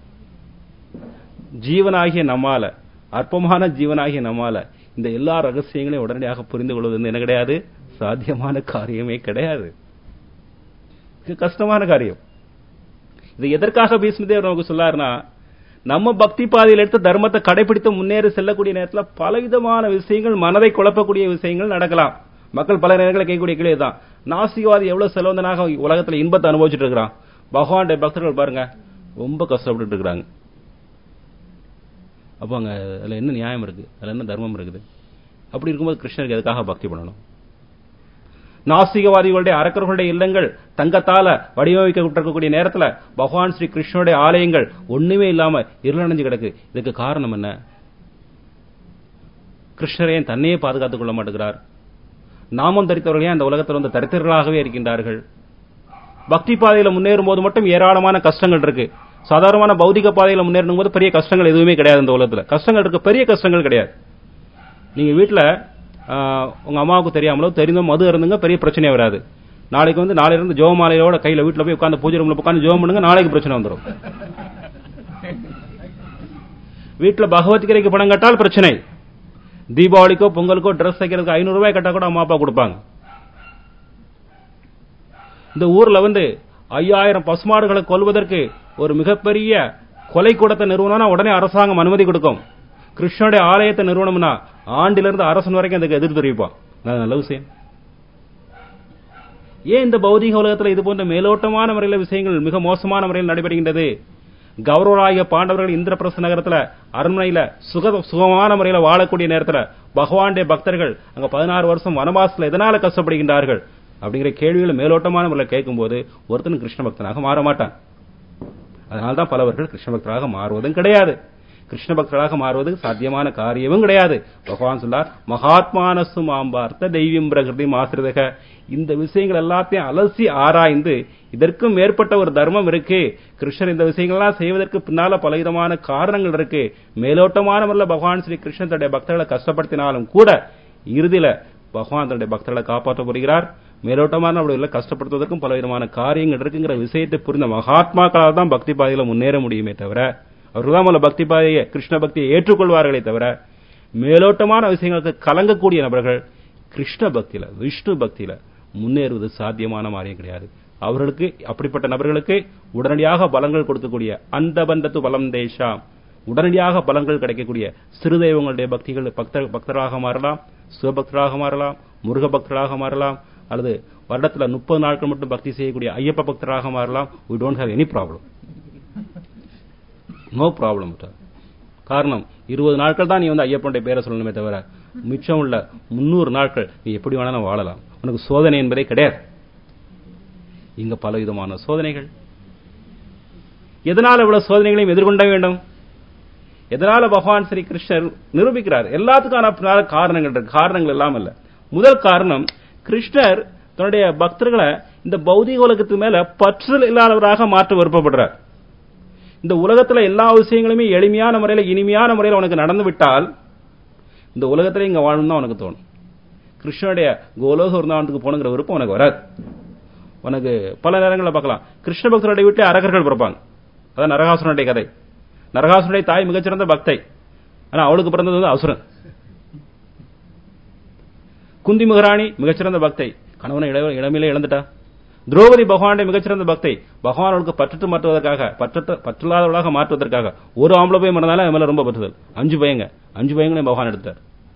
ஜீவனாகிய நம்மால அற்பமான ஜீவனாகிய நம்மால இந்த எல்லா ரகசியங்களையும் உடனடியாக புரிந்து கொள்வது வந்து என்ன கிடையாது சாத்தியமான காரியமே கிடையாது இது கஷ்டமான காரியம் இது எதற்காக பீஷ்மதேவர் நமக்கு சொல்லாருன்னா நம்ம பக்தி பாதையில் எடுத்து தர்மத்தை கடைபிடித்து முன்னேறி செல்லக்கூடிய நேரத்தில் பலவிதமான விஷயங்கள் மனதை குழப்பக்கூடிய விஷயங்கள் நடக்கலாம் மக்கள் பல நேரங்களில் கேட்கக்கூடிய கேள்வி தான் நாசிகவாதி எவ்வளவு செலவந்தனாக உலகத்துல இன்பத்தை அனுபவிச்சுட்டு இருக்கிறான் பகவானுடைய பக்தர்கள் பாருங்க ரொம்ப கஷ்டப்பட்டு இருக்கிறாங்க அப்போ அங்க அதுல என்ன நியாயம் இருக்கு அதுல என்ன தர்மம் இருக்குது அப்படி இருக்கும்போது கிருஷ்ணருக்கு எதுக்காக பக்தி பண்ணணும் நாஸ்திகவாதிகளுடைய அரக்கர்களுடைய இல்லங்கள் தங்கத்தால வடிவமைக்கப்பட்டிருக்கக்கூடிய நேரத்துல பகவான் ஸ்ரீ கிருஷ்ணனுடைய ஆலயங்கள் ஒண்ணுமே இல்லாம இருளடைஞ்சு கிடக்கு இதுக்கு காரணம் என்ன கிருஷ்ணரே தன்னையே பாதுகாத்துக் கொள்ள மாட்டேங்கிறார் நாமம் தரித்தவர்களே அந்த உலகத்தில் வந்து தரித்திரர்களாகவே இருக்கின்றார்கள் பக்தி பாதையில முன்னேறும் போது மட்டும் ஏராளமான கஷ்டங்கள் இருக்கு சாதாரணமான பௌதிக பாதையில முன்னேறும் போது பெரிய கஷ்டங்கள் எதுவுமே கிடையாது இந்த உலகத்துல கஷ்டங்கள் இருக்கு பெரிய கஷ்டங்கள் கிடையாது நீங்க வீட்டுல உங்க அம்மாவுக்கு தெரியாமலோ தெரிந்தோ மது இருந்துங்க பெரிய பிரச்சனையே வராது நாளைக்கு வந்து நாளையில இருந்து ஜோமாலையோட கையில வீட்டுல போய் உட்காந்து பூஜை ரூம்ல உட்காந்து ஜோம் பண்ணுங்க நாளைக்கு பிரச்சனை வந்துடும் வீட்டுல பகவத்கீதைக்கு பணம் கட்டால் பிரச்சனை தீபாவளிக்கோ பொங்கலுக்கோ ட்ரெஸ் தைக்கிறதுக்கு ஐநூறு ரூபாய் கட்டா கூட அம்மா அப்பா கொடுப்பாங்க இந்த ஊர்ல வந்து ஐயாயிரம் பசுமாடுகளை கொல்வதற்கு ஒரு மிகப்பெரிய கொலை கூடத்தை நிறுவனம்னா உடனே அரசாங்கம் அனுமதி கொடுக்கும் கிருஷ்ணனுடைய ஆலயத்தை நிறுவனம்னா ஆண்டிலிருந்து அரசன் வரைக்கும் அதுக்கு எதிர்த்து தெரிவிப்பான் நல்ல விஷயம் ஏன் இந்த பௌதிக உலகத்தில் இது போன்ற மேலோட்டமான முறையில் விஷயங்கள் மிக மோசமான முறையில் நடைபெறுகின்றது கௌரவராகிய பாண்டவர்கள் இந்திரபிரச நகரத்துல அரண்மனையில சுக சுகமான முறையில வாழக்கூடிய நேரத்துல பகவானுடைய பக்தர்கள் அங்க பதினாறு வருஷம் வனவாசத்துல எதனால கஷ்டப்படுகின்றார்கள் அப்படிங்கிற கேள்விகளை மேலோட்டமான முறையில் கேட்கும்போது ஒருத்தன் கிருஷ்ண பக்தனாக மாற மாட்டான் அதனால்தான் பலவர்கள் கிருஷ்ண பக்தராக மாறுவதும் கிடையாது கிருஷ்ண பக்தர்களாக மாறுவது சாத்தியமான காரியமும் கிடையாது பகவான் சொல்லார் மகாத்மானசு மாம்பார்த்த தெய்வம் பிரகிருதி ஆசிரிதக இந்த விஷயங்கள் எல்லாத்தையும் அலசி ஆராய்ந்து இதற்கும் மேற்பட்ட ஒரு தர்மம் இருக்கு கிருஷ்ணர் இந்த விஷயங்கள்லாம் செய்வதற்கு பின்னால பலவிதமான காரணங்கள் இருக்கு மேலோட்டமான முறையில் பகவான் ஸ்ரீ கிருஷ்ணன் தன்னுடைய பக்தர்களை கஷ்டப்படுத்தினாலும் கூட இறுதியில பகவான் தன்னுடைய பக்தர்களை காப்பாற்ற போகிறார் மேலோட்டமான அவர்களை கஷ்டப்படுத்துவதற்கும் பலவிதமான காரியங்கள் இருக்குங்கிற விஷயத்தை புரிந்த மகாத்மாக்களால் தான் பக்தி பாதையில முன்னேற முடியுமே தவிர அவர்கள் தான் முதல்ல பக்தி பாதையை கிருஷ்ண பக்தியை ஏற்றுக்கொள்வார்களே தவிர மேலோட்டமான விஷயங்களுக்கு கலங்கக்கூடிய நபர்கள் கிருஷ்ண பக்தியில விஷ்ணு பக்தியில முன்னேறுவது சாத்தியமான மாரியம் கிடையாது அவர்களுக்கு அப்படிப்பட்ட நபர்களுக்கு உடனடியாக பலங்கள் கொடுக்கக்கூடிய அந்த பந்தத்து பலம் தேஷா உடனடியாக பலங்கள் கிடைக்கக்கூடிய சிறு தெய்வங்களுடைய பக்திகள் பக்தர் பக்தராக மாறலாம் சிவபக்தராக மாறலாம் முருக பக்தராக மாறலாம் அல்லது வருடத்துல முப்பது நாட்கள் மட்டும் பக்தி செய்யக்கூடிய ஐயப்ப பக்தராக மாறலாம் we don't have any problem no problem காரணம் இருபது நாட்கள் தான் நீ வந்து ஐயப்பனுடைய பேரை சொல்லணுமே தவிர மிச்சம் உள்ள முன்னூறு நாட்கள் நீ எப்படி வேணாலும் வாழலாம் உனக்கு சோதனை என்பதே கிடையாது இங்க பல விதமான சோதனைகள் எதனால இவ்வளவு சோதனைகளையும் எதிர்கொள்ள வேண்டும் எதனால பகவான் ஸ்ரீ கிருஷ்ணர் நிரூபிக்கிறார் எல்லாத்துக்கான பின்னால காரணங்கள் இருக்கு காரணங்கள் எல்லாம் இல்ல முதல் காரணம் கிருஷ்ணர் தன்னுடைய பக்தர்களை இந்த பௌதிக உலகத்து மேல பற்றல் இல்லாதவராக மாற்ற விருப்பப்படுறார் இந்த உலகத்துல எல்லா விஷயங்களுமே எளிமையான முறையில இனிமையான முறையில உனக்கு நடந்து விட்டால் இந்த உலகத்திலே இங்க வாழணும் தான் உனக்கு தோணும் கிருஷ்ணனுடைய கோலோக விருந்தாவனத்துக்கு போகணுங்கிற விருப்பம் உனக்கு வராது உனக்கு பல நேரங்களில் பார்க்கலாம் கிருஷ்ண பக்தருடைய வீட்டில் அரகர்கள் பிறப்பாங்க அதான் நரகாசுரனுடைய கதை நரகாசுரனுடைய தாய் மிகச்சிறந்த பக்தை ஆனா அவளுக்கு பிறந்தது வந்து அசுரன் குந்தி மகாராணி மிகச்சிறந்த பக்தை கணவனை இள- இளமையிலே இழந்துட்டா திரௌபதி பகவானுடைய மிகச்சிறந்த பக்தை பகவான் அவளுக்கு பற்றற்று மாற்றுவதற்காக பற்றற்ற பற்றில்லாதவளாக மாற்றுவதற்காக ஒரு ஆம்பளை பையன் மறந்தாலும் அது மேல ரொம்ப பற்றுதல் அஞ்சு பையங்க அஞ்சு பையங்களையும் பகவான் எடுத்தார்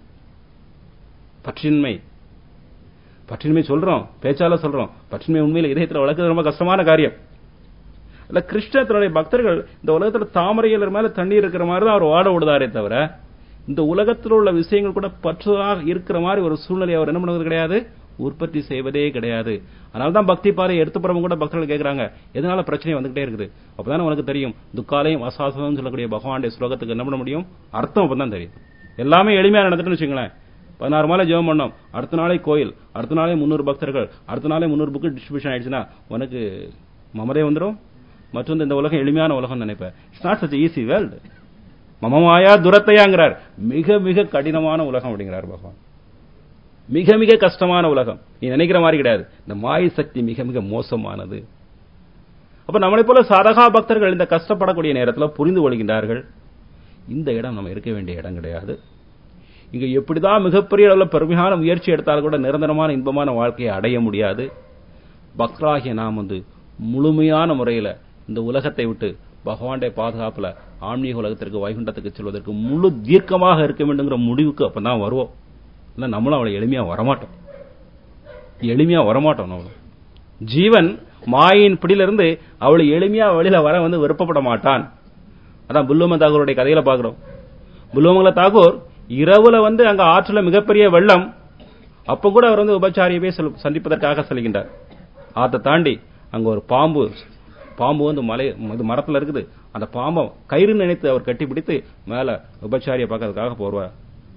பற்றின்மை பற்றின்மை சொல்றோம் பேச்சால சொல்றோம் பற்றின்மை உண்மையில இதயத்துல வளர்க்கிறது ரொம்ப கஷ்டமான காரியம் இல்ல கிருஷ்ணர் தன்னுடைய பக்தர்கள் இந்த உலகத்துல தாமரையில் மேல தண்ணீர் இருக்கிற மாதிரி தான் அவர் வாட விடுதாரே தவிர இந்த உலகத்தில் உள்ள விஷயங்கள் கூட பற்றுதாக இருக்கிற மாதிரி ஒரு சூழ்நிலை அவர் என்ன பண்ணுவது கிடையாது உற்பத்தி செய்வதே கிடையாது அதனால தான் பக்தி பாதை எடுத்து போறவங்க கூட பக்தர்கள் கேட்கறாங்க எதனால பிரச்சனை வந்துகிட்டே இருக்குது அப்பதானே உனக்கு தெரியும் துக்காலையும் அசாசனம் சொல்லக்கூடிய பகவானுடைய ஸ்லோகத்துக்கு என்ன பண்ண முடியும் அர்த்தம் அப்பதான் தெரியும் எல்லாமே எளிமையா நடந்துட்டுன்னு வச்சுங்களேன் பதினாறு மாலை ஜெபம் பண்ணோம் அடுத்த நாளே கோயில் அடுத்த நாளே முன்னூறு பக்தர்கள் அடுத்த நாளே முன்னூறு புக்கு டிஸ்ட்ரிபியூஷன் ஆயிடுச்சுன்னா உனக்கு மமதே வந்துடும் மற்றும் இந்த உலகம் எளிமையான உலகம் நினைப்பேன் it's not such easy world மமமாயா துரத்தையாங்கிறார் மிக மிக கடினமான உலகம் அப்படிங்கிறார் பகவான் மிக மிக கஷ்டமான உலகம் நீ நினைக்கிற மாதிரி கிடையாது இந்த மாய சக்தி மிக மிக மோசமானது அப்ப நம்மளை போல சாதகா பக்தர்கள் இந்த கஷ்டப்படக்கூடிய நேரத்தில் புரிந்து கொள்கின்றார்கள் இந்த இடம் நம்ம இருக்க வேண்டிய இடம் கிடையாது இங்க எப்படிதான் மிகப்பெரிய அளவில் பெருமையான முயற்சி எடுத்தாலும் கூட நிரந்தரமான இன்பமான வாழ்க்கையை அடைய முடியாது பக்தராகிய நாம் வந்து முழுமையான முறையில இந்த உலகத்தை விட்டு பகவானுடைய பாதுகாப்புல ஆன்மீக உலகத்திற்கு வைகுண்டத்துக்கு செல்வதற்கு முழு தீர்க்கமாக இருக்க வேண்டுங்கிற முடிவுக்கு அப்பதான் வருவோம் இல்ல நம்மளும் அவளை எளிமையா வரமாட்டோம் எளிமையா வரமாட்டோம் நம்ம ஜீவன் மாயின் பிடியிலிருந்து அவளை எளிமையா வெளியில வர வந்து விருப்பப்பட மாட்டான் அதான் புல்லும தாகூருடைய கதையில பாக்குறோம் புல்லுமங்கல தாகூர் இரவுல வந்து அங்க ஆற்றுல மிகப்பெரிய வெள்ளம் அப்ப கூட அவர் வந்து உபச்சாரியவே செல்- சந்திப்பதற்காக செல்கின்றார் ஆத்தை தாண்டி அங்க ஒரு பாம்பு பாம்பு வந்து மலை இது மரத்துல இருக்குது அந்த பாம்பை கயிறு நினைத்து அவர் கட்டி பிடித்து மேல உபச்சாரிய பார்க்கறதுக்காக போவார்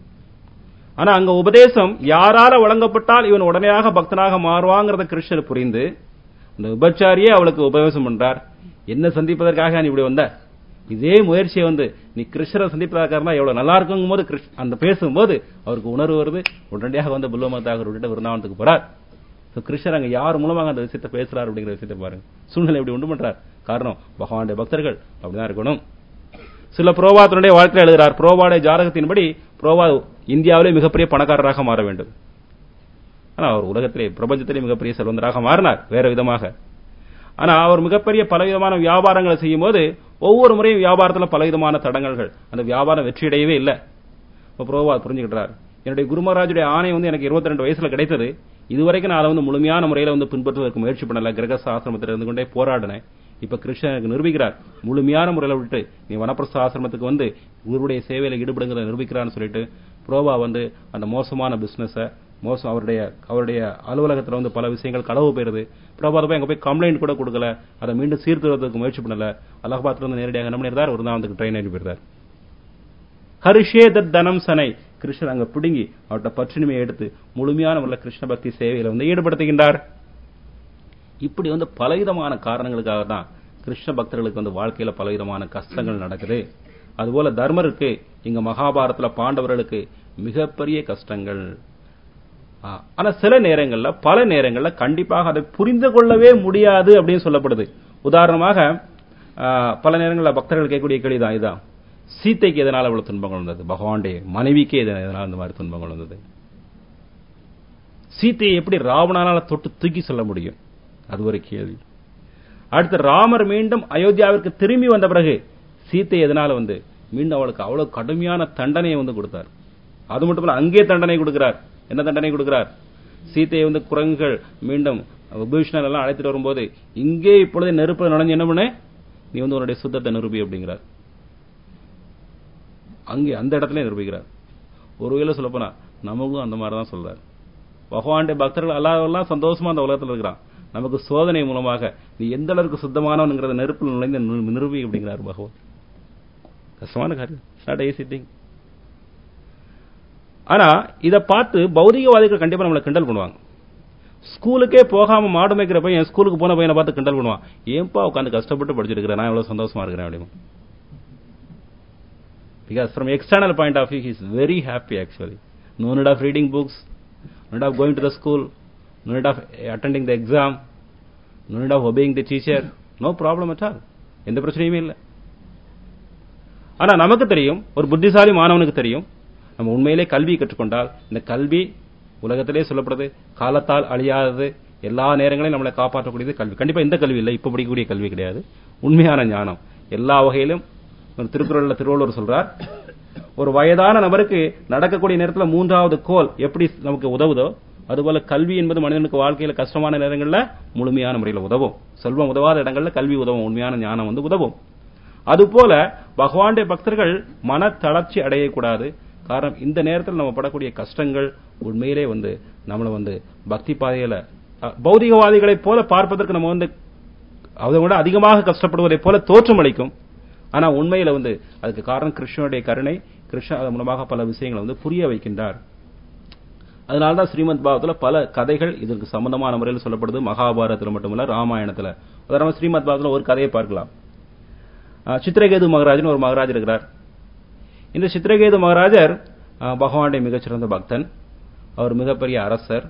ஆனா அங்க உபதேசம் யாரால வழங்கப்பட்டால் இவன் உடனடியாக பக்தனாக மாறுவாங்கிறத கிருஷ்ணர் புரிந்து அந்த உபச்சாரியே அவளுக்கு உபதேசம் பண்றார் என்ன சந்திப்பதற்காக நீ இப்படி வந்த இதே முயற்சியை வந்து நீ கிருஷ்ணரை சந்திப்பதற்காக இருந்தா எவ்வளவு நல்லா இருக்குங்கும் போது கிருஷ்- அந்த பேசும்போது அவருக்கு உணர்வு வருது உடனடியாக வந்து புல்லமத்தாக விட்டுட்டு விருந்தாவனத்துக்கு போறார் So, கிருஷ்ணர் அங்க யார் மூலமாக அந்த விஷயத்தை பேசுறாரு அப்படிங்கிற விஷயத்தை பாருங்க சூழ்நிலை எப்படி உண்டு பண்றார் காரணம் பகவானுடைய பக்தர்கள் அப்படிதான் இருக்கணும் சில புரோவா தன்னுடைய வாழ்க்கையில் எழுதுகிறார் புரோவாடைய ஜாதகத்தின்படி புரோவா இந்தியாவிலே மிகப்பெரிய பணக்காரராக மாற வேண்டும் ஆனா அவர் உலகத்திலே பிரபஞ்சத்திலே மிகப்பெரிய செல்வந்தராக மாறினார் வேற விதமாக ஆனா அவர் மிகப்பெரிய பலவிதமான வியாபாரங்களை செய்யும் போது ஒவ்வொரு முறையும் வியாபாரத்துல பலவிதமான தடங்கல்கள் அந்த வியாபாரம் வெற்றியடையவே இல்லை இப்ப புரோவா புரிஞ்சுக்கிட்டார் என்னுடைய குருமராஜுடைய ஆணை வந்து எனக்கு 22 வயசுல கிடைத்தது இதுவரைக்கும் நான் அதை வந்து முழுமையான முறையில வந்து பின்பற்றுவதற்கு முயற்சி பண்ணல கிரகச ஆசிரமத்தில் இருந்து கொண்டே போராடினேன் இப்ப கிருஷ்ணன் எனக்கு நிரூபிக்கிறார் முழுமையான முறையில விட்டு நீ வனப்பிரஸ்த ஆசிரமத்துக்கு வந்து குருவுடைய சேவையில ஈடுபடுங்கிறத நிரூபிக்கிறான்னு சொல்லிட்டு புரோவா வந்து அந்த மோசமான பிசினஸ மோசம் அவருடைய அவருடைய அலுவலகத்துல வந்து பல விஷயங்கள் களவு போயிருது பிரபாத போய் அங்க போய் கம்ப்ளைண்ட் கூட கொடுக்கல அதை மீண்டும் சீர்திருவதற்கு முயற்சி பண்ணல அலகாபாத்ல இருந்து நேரடியாக என்ன பண்ணிருந்தார் ஒரு நாள் ட்ரெயின் அனுப்பியிருந்தார் ஹரிஷே தத் தனம் சனை கிருஷ்ணர் அங்க பிடுங்கி அவர்கிட்ட பற்றினுமையை எடுத்து முழுமையான முறையில் கிருஷ்ண பக்தி சேவையில வந்து ஈடுபடுத்துகின்றார் இப்படி வந்து பலவிதமான காரணங்களுக்காக தான் கிருஷ்ண பக்தர்களுக்கு வந்து வாழ்க்கையில பலவிதமான கஷ்டங்கள் நடக்குது அதுபோல தர்மருக்கு இங்க மகாபாரதத்துல பாண்டவர்களுக்கு மிகப்பெரிய கஷ்டங்கள் ஆ, ஆனா சில நேரங்கள்ல பல நேரங்கள்ல கண்டிப்பாக அதை புரிந்து கொள்ளவே முடியாது அப்படின்னு சொல்லப்படுது உதாரணமாக ஆ, பல நேரங்கள்ல பக்தர்கள் கேட்கக்கூடிய கேள்விதான் இதுதான் சீத்தைக்கு எதனால இவ்வளவு துன்பங்கள் வந்தது பகவானுடைய மனைவிக்கு எதனா- எதனால இந்த மாதிரி துன்பங்கள் வந்தது சீத்தையை எப்படி ராவணனால தொட்டு தூக்கி சொல்ல முடியும் அது ஒரு கேள்வி அடுத்து ராமர் மீண்டும் அயோத்தியாவிற்கு திரும்பி வந்த பிறகு சீத்தை எதனால வந்து மீண்டும் அவளுக்கு அவ்வளவு கடுமையான தண்டனையை வந்து கொடுத்தார் அது மட்டும் இல்ல அங்கே தண்டனை கொடுக்கிறார் என்ன தண்டனை கொடுக்கிறார் சீத்தையை வந்து குரங்குகள் மீண்டும் விபீஷணர் எல்லாம் அழைத்துட்டு வரும்போது இங்கே இப்பொழுது நெருப்பு நுழைஞ்சு என்ன பண்ணு நீ வந்து உன்னுடைய சுத்தத்தை நிரூபி அப்படிங்கிறார் அங்கே அந்த இடத்துல நிரூபிக்கிறார் ஒருவேளை சொல்ல போனா நமக்கும் அந்த மாதிரி தான் சொல்றார் பகவானுடைய பக்தர்கள் எல்லாரெல்லாம் சந்தோஷமா அந்த உலகத்துல இருக்கிறான் நமக்கு சோதனை மூலமாக நீ எந்த அளவுக்கு சுத்தமானவனுங்கிறத நெருப்பில் நுழைந்து நி- நிரூபி அப்படிங்கிறார் பகவான் கஷ்டமான காரியம் நாட் ஈஸி திங் ஆனா இத பார்த்து பௌதிகவாதிகள் கண்டிப்பா நம்மளை கிண்டல் பண்ணுவாங்க ஸ்கூலுக்கே போகாம மாடு மேய்க்கிற பையன் ஸ்கூலுக்கு போன பையனை பார்த்து கிண்டல் பண்ணுவான் ஏன்பா உட்காந்து கஷ்டப்பட்டு படிச்சிருக்கிறேன் நான் எவ்வளவு சந்தோஷமா இருக்கிறேன் அப்படின்னு because from external point of view he is very happy actually no need of reading books no need of going to the school no need of attending the exam no need of obeying the teacher no problem at all எந்த பிரச்சனையுமே இல்லை ஆனா நமக்கு தெரியும் ஒரு புத்திசாலி மாணவனுக்கு தெரியும் நம்ம உண்மையிலே கல்வி கற்றுக்கொண்டால் இந்த கல்வி உலகத்திலே சொல்லப்படுது காலத்தால் அழியாதது எல்லா நேரங்களையும் நம்மளை காப்பாற்றக்கூடியது கல்வி கண்டிப்பா இந்த கல்வி இல்லை இப்ப படிக்கக்கூடிய கல்வி கிடையாது உண்மையான ஞானம் எல்லா வகையிலும் ஒரு திருக்குறள்ல திருவள்ளுவர் சொல்றார் ஒரு வயதான நபருக்கு நடக்கக்கூடிய நேரத்துல மூன்றாவது கோல் எப்படி நமக்கு உதவுதோ அதுபோல கல்வி என்பது மனிதனுக்கு வாழ்க்கையில கஷ்டமான நேரங்கள்ல முழுமையான முறையில் உதவும் செல்வம் உதவாத இடங்கள்ல கல்வி உதவும் உண்மையான ஞானம் வந்து உதவும் அதுபோல பகவானுடைய பக்தர்கள் மன தளர்ச்சி அடையக்கூடாது காரணம் இந்த நேரத்தில் நம்ம படக்கூடிய கஷ்டங்கள் உண்மையிலே வந்து நம்மளை வந்து பக்தி பாதையில அஹ், பௌதிகவாதிகளைப் போல பார்ப்பதற்கு நம்ம வந்து அதை விட அதிகமாக கஷ்டப்படுவதைப் போல தோற்றமளிக்கும் ஆனா உண்மையில வந்து அதுக்கு காரணம் கிருஷ்ணனுடைய கருணை கிருஷ்ணன் அதன் மூலமாக பல விஷயங்களை வந்து புரிய வைக்கின்றார் அதனால்தான் ஸ்ரீமத் பாகவத்துல பல கதைகள் இதற்கு சம்பந்தமான முறையில் சொல்லப்படுது மகாபாரதத்துல மட்டுமல்ல ராமாயணத்துல உதாரணமா ஸ்ரீமத் பாகவத்துல ஒரு கதையை பார்க்கலாம் அஹ், சித்திரகேது மகாராஜன் ஒரு மகாராஜர் இருக்கிறார் இந்த சித்திரகேது மகாராஜர் அஹ், பகவானுடைய மிகச்சிறந்த பக்தன் அவர் மிகப்பெரிய அரசர்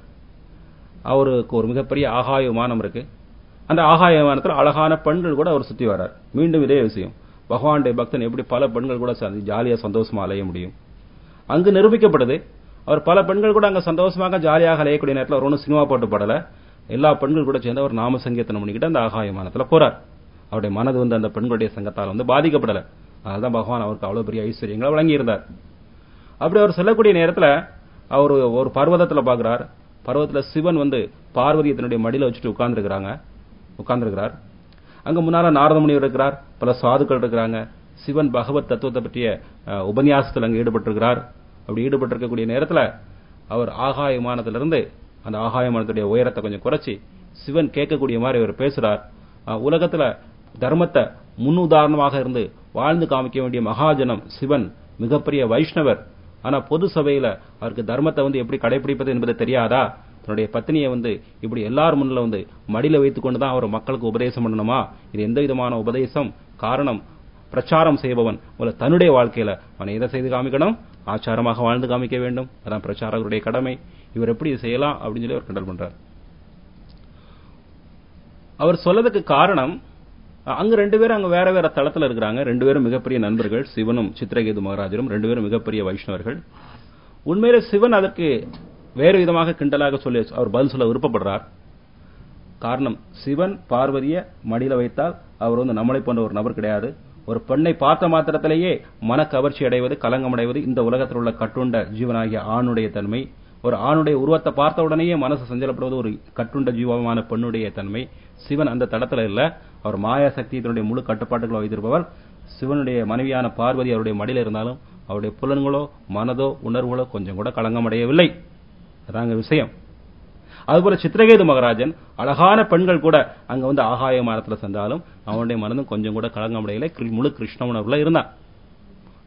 அவருக்கு ஒரு மிகப்பெரிய ஆகாய விமானம் இருக்கு அந்த ஆகாய விமானத்தில் அழகான பெண்கள் கூட அவர் சுத்தி வரார் மீண்டும் இதே விஷயம் பகவானுடைய பக்தன் எப்படி பல பெண்கள் கூட சந்தி- ஜாலியா சந்தோஷமா அலைய முடியும் அங்கு நிரூபிக்கப்படுது அவர் பல பெண்கள் கூட அங்க சந்தோஷமாக ஜாலியாக அலையக்கூடிய நேரத்தில் அவர் ஒன்றும் சினிமா போட்டு படல எல்லா பெண்கள் கூட சேர்ந்து அவர் நாம சங்கீர்த்தனம் பண்ணிக்கிட்டு அந்த ஆகாய விமானத்துல போறார் அவருடைய மனது வந்து அந்த பெண்களுடைய சங்கத்தால் வந்து பாதிக்கப்படல அதனால்தான் பகவான் அவருக்கு அவ்வளவு பெரிய ஐஸ்வர்யங்களை வழங்கியிருந்தார் அப்படி அவர் செல்லக்கூடிய நேரத்துல அவர் ஒரு பர்வதத்துல பாக்குறார் பர்வதத்துல சிவன் வந்து பார்வதியை தன்னுடைய மடியில வச்சுட்டு உட்கார்ந்துருக்கிறாங்க உட்கார்ந்துருக்கிறார் அங்க முன்னால நாரத முனிவர் இருக்கிறார் பல சாதுக்கள் இருக்கிறாங்க சிவன் பகவத் தத்துவத்தை பற்றிய அஹ், உபன்யாசத்தில் அங்க ஈடுபட்டிருக்கிறார் அப்படி ஈடுபட்டிருக்கக்கூடிய நேரத்துல அவர் ஆகாய விமானத்திலிருந்து அந்த ஆகாய விமானத்துடைய உயரத்தை கொஞ்சம் குறைச்சி சிவன் கேட்கக்கூடிய மாதிரி அவர் பேசுறார் அஹ், உலகத்துல தர்மத்தை முன்னுதாரணமாக இருந்து வாழ்ந்து காமிக்க வேண்டிய மகாஜனம் சிவன் மிகப்பெரிய வைஷ்ணவர் ஆனா பொது சபையில அவருக்கு தர்மத்தை வந்து எப்படி கடைபிடிப்பது என்பது தெரியாதா தன்னுடைய பத்னியை வந்து இப்படி எல்லார் முன்னில வந்து மடியில வைத்துக் கொண்டு தான் அவர் மக்களுக்கு உபதேசம் பண்ணணுமா இது எந்த விதமான உபதேசம் காரணம் பிரச்சாரம் செய்பவன் ஒரு தன்னுடைய வாழ்க்கையில அவனை எதை செய்து காமிக்கணும் ஆச்சாரமாக வாழ்ந்து காமிக்க வேண்டும் அதான் பிரச்சாரகருடைய கடமை இவர் எப்படி இதை செய்யலாம் அப்படின்னு சொல்லி அவர் கிண்டல் பண்றார் அவர் சொல்லதுக்கு காரணம் அங்க ரெண்டு பேரும் அங்க வேற வேற தளத்துல இருக்கிறாங்க ரெண்டு பேரும் மிகப்பெரிய நண்பர்கள் சிவனும் சித்திரகேது மகாராஜரும் ரெண்டு பேரும் மிகப்பெரிய வைஷ்ணவர்கள் உண்மையிலே சிவன் அதற்கு வேறு விதமாக கிண்டலாக சொல்லி அவர் பதில் சொல்ல விருப்பப்படுறார் காரணம் சிவன் பார்வதிய மடியில வைத்தால் அவர் வந்து நம்மளை போன்ற ஒரு நபர் கிடையாது ஒரு பெண்ணை பார்த்த மாத்திரத்திலேயே மன கவர்ச்சி அடைவது கலங்கம் அடைவது இந்த உலகத்தில் உள்ள கட்டுண்ட ஜீவனாகிய ஆணுடைய தன்மை ஒரு ஆணுடைய உருவத்தை பார்த்த உடனேயே மனசு சஞ்சலப்படுவது ஒரு கட்டுண்ட ஜீவமான பெண்ணுடைய தன்மை சிவன் அந்த தடத்துல இல்ல அவர் மாயா சக்தி தன்னுடைய முழு கட்டுப்பாட்டுகளை வைத்திருப்பவர் சிவனுடைய மனைவியான பார்வதி அவருடைய மடியில இருந்தாலும் அவருடைய புலன்களோ மனதோ உணர்வுகளோ கொஞ்சம் கூட களங்கம் அடையவில்லை அதாங்க விஷயம் அதுபோல சித்திரகேது மகாராஜன் அழகான பெண்கள் கூட அங்க வந்து ஆகாய மரத்துல சென்றாலும் அவனுடைய மனதும் கொஞ்சம் கூட களங்கம் அடையல கிரு- முழு கிருஷ்ண உணர்வுல இருந்தான்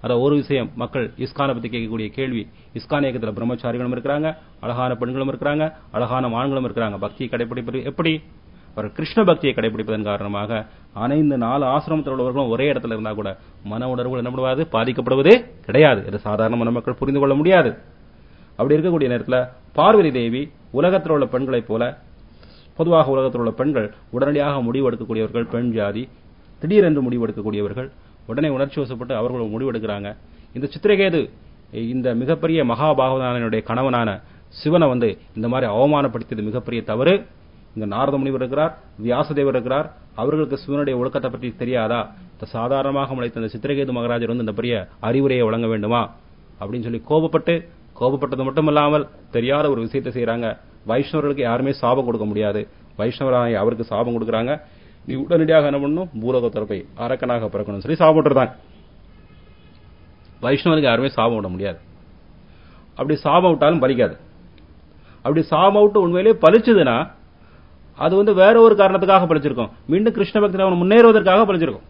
அத ஒரு விஷயம் மக்கள் இஸ்கானை பத்தி கேட்கக்கூடிய கேள்வி இஸ்கான் இயக்கத்துல பிரம்மச்சாரிகளும் இருக்கிறாங்க அழகான பெண்களும் இருக்கிறாங்க அழகான ஆண்களும் இருக்கிறாங்க பக்தியை கடைபிடிப்பது எப்படி அவர் கிருஷ்ண பக்தியை கடைபிடிப்பதன் காரணமாக அனைந்து நாலு ஆசிரமத்தில் உள்ளவர்களும் ஒரே இடத்துல இருந்தா கூட மன உணர்வுகள் என்ன பண்ணுவாது பாதிக்கப்படுவதே கிடையாது இது சாதாரண மன மக்கள் புரிந்து கொள்ள முடியாது அப்படி இருக்கக்கூடிய நேரத்துல பார்வதி தேவி உலகத்தில் உள்ள பெண்களைப் போல பொதுவாக உலகத்தில் உள்ள பெண்கள் உடனடியாக முடிவெடுக்கக்கூடியவர்கள் பெண் ஜாதி திடீரென்று முடிவெடுக்கக்கூடியவர்கள் உடனே உணர்ச்சி வசப்பட்டு அவர்கள் முடிவெடுக்கிறாங்க இந்த சித்திரகேது இந்த மிகப்பெரிய மகாபாகவதானனுடைய கணவனான சிவனை வந்து இந்த மாதிரி அவமானப்படுத்தியது மிகப்பெரிய தவறு இங்க நாரத முனிவர் இருக்கிறார் வியாசதேவர் இருக்கிறார் அவர்களுக்கு சிவனுடைய ஒழுக்கத்தை பற்றி தெரியாதா இந்த சாதாரணமாக முளைத்த இந்த சித்திரகேது மகாராஜர் வந்து இந்த பெரிய அறிவுரையை வழங்க வேண்டுமா அப்படின்னு சொல்லி கோபப்பட்டு கோபப்பட்டது மட்டுமல்லாமல் தெரியாத ஒரு விஷயத்தை செய்யறாங்க வைஷ்ணவர்களுக்கு யாருமே சாபம் கொடுக்க முடியாது வைஷ்ணவராய் அவருக்கு சாபம் கொடுக்கறாங்க நீ உடனடியாக என்ன பண்ணணும் பூலோகத்தில் போய் அரக்கனாக பிறக்கணும்னு சொல்லி சாபம் விட்டுறதாங்க வைஷ்ணவருக்கு யாருமே சாபம் விட முடியாது அப்படி சாபம் விட்டாலும் பலிக்காது அப்படி சாபம் விட்டு உண்மையிலேயே பலிச்சதுன்னா அது வந்து வேற ஒரு காரணத்துக்காக பலிச்சிருக்கும் மீண்டும் கிருஷ்ண பக்தியில் அவன் முன்னேறுவதற்காக பலிச்சிருக்கும்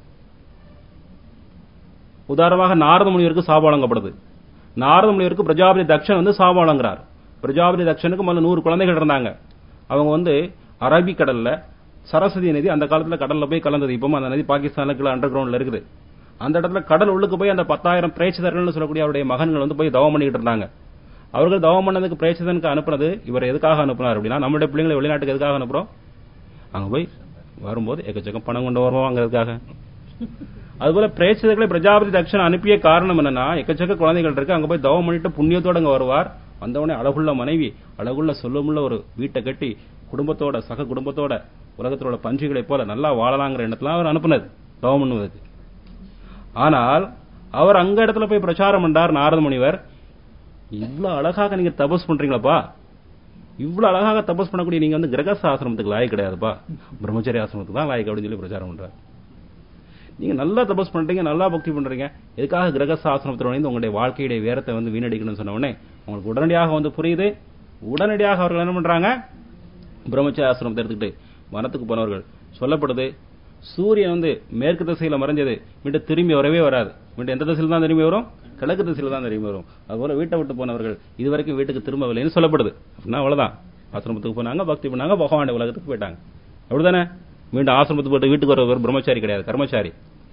உதாரணமாக நாரத முனிவருக்கு சாபம் வழங்கப்படுது நாரத முனிவருக்கு பிரஜாபதி தக்ஷன் வந்து சாபம் வழங்குறார் பிரஜாபதி தக்ஷனுக்கு முதல்ல நூறு குழந்தைகள் இருந்தாங்க அவங்க வந்து அரபிக் கடல்ல சரஸ்வதி நதி அந்த காலத்துல கடல்ல போய் கலந்தது இப்பவும் அந்த நதி பாகிஸ்தானுக்குள்ள அண்டர் கிரவுண்ட்ல இருக்குது அந்த இடத்துல கடல் உள்ளுக்கு போய் அந்த பத்தாயிரம் பிரேட்சிதர்கள் சொல்லக்கூடிய அவருடைய மகன்கள் வந்து போய் தவம் பண்ணிக்கிட்டு இருந்தாங்க அவர்கள் தவம் பண்ணதுக்கு பிரேட்சிதனுக்கு அனுப்புனது இவர் எதுக்காக அனுப்புனார் அப்படின்னா நம்மளுடைய பிள்ளைங்களை வெளிநாட்டுக்கு எதுக்காக அனுப்புறோம் அங்க போய் வரும்போது எக்கச்சக்கம் பணம் கொண்டு வருவாங்கிறதுக்காக அதுபோல பிரேட்சிதர்களை பிரஜாபதி தக்ஷன் அனுப்பிய காரணம் என்னன்னா எக்கச்சக்க குழந்தைகள் இருக்கு அங்க போய் தவம் பண்ணிட்டு புண்ணியத்தோட அங்க வருவார் வந்தவனே அழகுள்ள மனைவி அழகுள்ள சொல்லமுள்ள ஒரு வீட்டை கட்டி குடும்பத்தோட சக குடும்பத்தோட உலகத்தில் உள்ள பன்றிகளை போல நல்லா வாழலாங்கிற எண்ணத்துல அவர் அனுப்புனது தவம் பண்ணுவதற்கு ஆனால் அவர் அங்க இடத்துல போய் பிரச்சாரம் பண்ணார் நாரத முனிவர் இவ்வளவு அழகாக நீங்க தபஸ் பண்றீங்களப்பா இவ்வளவு அழகாக தபஸ் பண்ணக்கூடிய நீங்க வந்து கிரகச ஆசிரமத்துக்கு லாயக் கிடையாதுப்பா பிரம்மச்சரிய ஆசிரமத்துக்கு தான் லாயக் அப்படின்னு சொல்லி பிரச்சாரம் பண்றாரு நீங்க நல்லா தபஸ் பண்றீங்க நல்லா பக்தி பண்றீங்க எதுக்காக கிரகச ஆசிரமத்தில் வந்து உங்களுடைய வாழ்க்கையுடைய வேரத்தை வந்து வீணடிக்கணும்னு சொன்ன உடனே உங்களுக்கு உடனடியாக வந்து புரியுது உடனடியாக அவர்கள் என்ன பண்றாங்க பிரம்மச்சரிய ஆசிரமத்தை எடுத்துக்கிட்டு வனத்துக்கு போனவர்கள் சொல்லப்படுது சூரியன் வந்து மேற்கு திசையில மறைஞ்சது மீண்டும் திரும்பி வரவே வராது மீண்டும் எந்த திசையில தான் திரும்பி வரும் கிழக்கு திசையில தான் திரும்பி வரும் அதுபோல வீட்டை விட்டு போனவர்கள் இதுவரைக்கும் வீட்டுக்கு திரும்பவில்லைன்னு சொல்லப்படுது அப்படின்னா அவ்வளவுதான் ஆசிரமத்துக்கு போனாங்க பக்தி பண்ணாங்க பகவானுடைய உலகத்துக்கு போயிட்டாங்க அப்படிதானே மீண்டும் ஆசிரமத்துக்கு போட்டு வீட்டுக்கு வர பிரம்மச்சாரி கிடையாது கர்மச்சாரி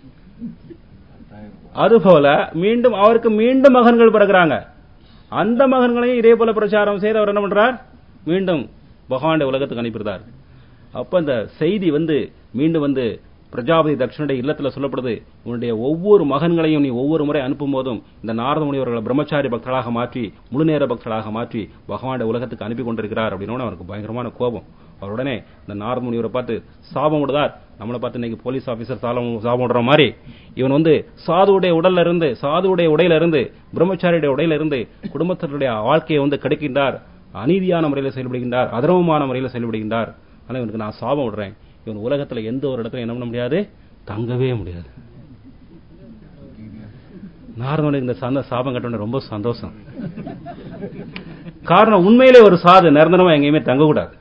அதுபோல மீண்டும் அவருக்கு மீண்டும் மகன்கள் பிறகுறாங்க அந்த மகன்களையும் இதே போல பிரச்சாரம் செய்து அவர் என்ன பண்றார் மீண்டும் பகவானுடைய உலகத்துக்கு அனுப்பிடுறார் அப்ப அந்த செய்தி வந்து மீண்டும் வந்து பிரஜாபதி தட்சனுடைய இல்லத்துல சொல்லப்படுது உன்னுடைய ஒவ்வொரு மகன்களையும் நீ ஒவ்வொரு முறை அனுப்பும் போதும் இந்த நாரத முனிவர்களை பிரம்மச்சாரி பக்தர்களாக மாற்றி முழு நேர பக்தர்களாக மாற்றி பகவானுடைய உலகத்துக்கு அனுப்பி கொண்டிருக்கிறார் அப்படின்னு அவருக்கு பயங்கரமான கோபம் அவர் உடனே இந்த நாரத முனிவரை பார்த்து சாபம் விடுதார் நம்மளை பார்த்து இன்னைக்கு போலீஸ் ஆபீசர் சாபம் சாபம் விடுற மாதிரி இவன் வந்து சாதுவுடைய உடல்ல இருந்து சாதுவுடைய உடையில இருந்து பிரம்மச்சாரியுடைய உடையில இருந்து குடும்பத்தினுடைய வாழ்க்கையை வந்து கெடுக்கின்றார் அநீதியான முறையில் செயல்படுகின்றார் அதர்மமான முறையில் செயல்படுகின்றார் ஆனா இவனுக்கு நான் சாபம் விடுறேன் இவன் உலகத்துல எந்த ஒரு இடத்துல என்ன பண்ண முடியாது தங்கவே முடியாது நாரதனுக்கு இந்த சந்த சாபம் கட்டணும் ரொம்ப சந்தோஷம் காரணம் உண்மையிலே ஒரு சாது நிரந்தரமா எங்கேயுமே தங்கக்கூடாது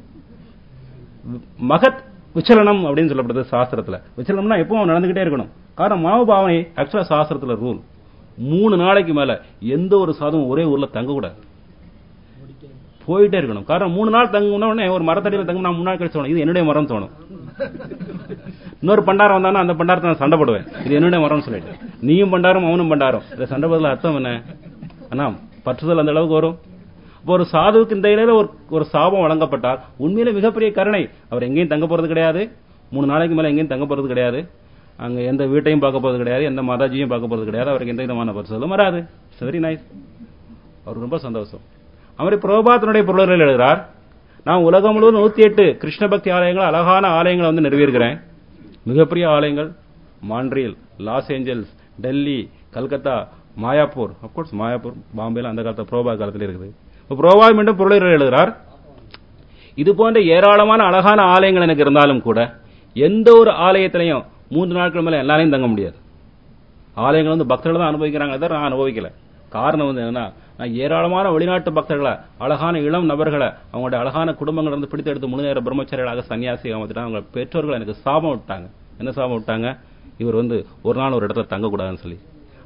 மகத் விச்சலனம் அப்படின்னு சொல்லப்படுது சாஸ்திரத்துல விச்சலனம்னா எப்பவும் நடந்துகிட்டே இருக்கணும் காரணம் மனோபாவனை ஆக்சுவலா சாஸ்திரத்துல ரூல் மூணு நாளைக்கு மேல எந்த ஒரு சாதமும் ஒரே ஊர்ல தங்கக்கூடாது போயிட்டே இருக்கணும் காரணம் மூணு நாள் தங்குன உடனே ஒரு மரத்தடியில் தங்கும் நான் மூணு நாள் கழிச்சு தோணும் இது என்னுடைய மரம் தோணும் இன்னொரு பண்டாரம் வந்தானா அந்த பண்டாரத்தை நான் சண்டை போடுவேன் இது என்னுடைய மரம்னு சொல்லிட்டு நீயும் பண்டாரம் அவனும் பண்டாரம் இதை சண்டை போடுறதுல அர்த்தம் என்ன ஆனா பற்றுதல் அந்த அளவுக்கு வரும் இப்போ ஒரு சாதுவுக்கு இந்த இடையில ஒரு ஒரு சாபம் வழங்கப்பட்டால் உண்மையிலே மிகப்பெரிய கருணை அவர் எங்கேயும் தங்க போறது கிடையாது மூணு நாளைக்கு மேல எங்கேயும் தங்க போறது கிடையாது அங்க எந்த வீட்டையும் பார்க்க போறது கிடையாது எந்த மாதாஜியும் பார்க்க போறது கிடையாது அவருக்கு எந்த விதமான பரிசுகளும் வராது வெரி நைஸ் அவர் ரொம்ப சந்தோஷம் அவரை புரோபாத்தனுடைய பொருளர்கள் எழுதுகிறார் நான் உலகம் முழுவதும் நூத்தி எட்டு கிருஷ்ண பக்தி ஆலயங்கள் அழகான ஆலயங்களை வந்து நிறுவியிருக்கிறேன் மிகப்பெரிய ஆலயங்கள் Montreal Los Angeles Delhi Calcutta Mayapur of course Mayapur பாம்பேல அந்த காலத்துல புரோபா காலத்தில் இருக்குது புரோபா மீண்டும் பொருளர்கள் எழுதுகிறார் இது போன்ற ஏராளமான அழகான ஆலயங்கள் எனக்கு இருந்தாலும் கூட எந்த ஒரு ஆலயத்திலையும் மூன்று நாட்கள் மேல எல்லாரையும் தங்க முடியாது ஆலயங்கள் வந்து பக்தர்கள் தான் அனுபவிக்கிறாங்க அதை நான் அனுபவிக்கல காரணம் வந்து என்னன்னா நான் ஏராளமான வெளிநாட்டு பக்தர்களை அழகான இளம் நபர்களை அவங்களுடைய அழகான குடும்பங்கள் இருந்து பிடித்து எடுத்து முழு நேர பிரம்மச்சாரிகளாக சன்னியாசி அமைச்சிட்டாங்க அவங்க பெற்றோர்கள் எனக்கு சாபம் விட்டாங்க என்ன சாபம் விட்டாங்க இவர் வந்து ஒரு நாள் ஒரு இடத்துல தங்கக்கூடாதுன்னு சொல்லி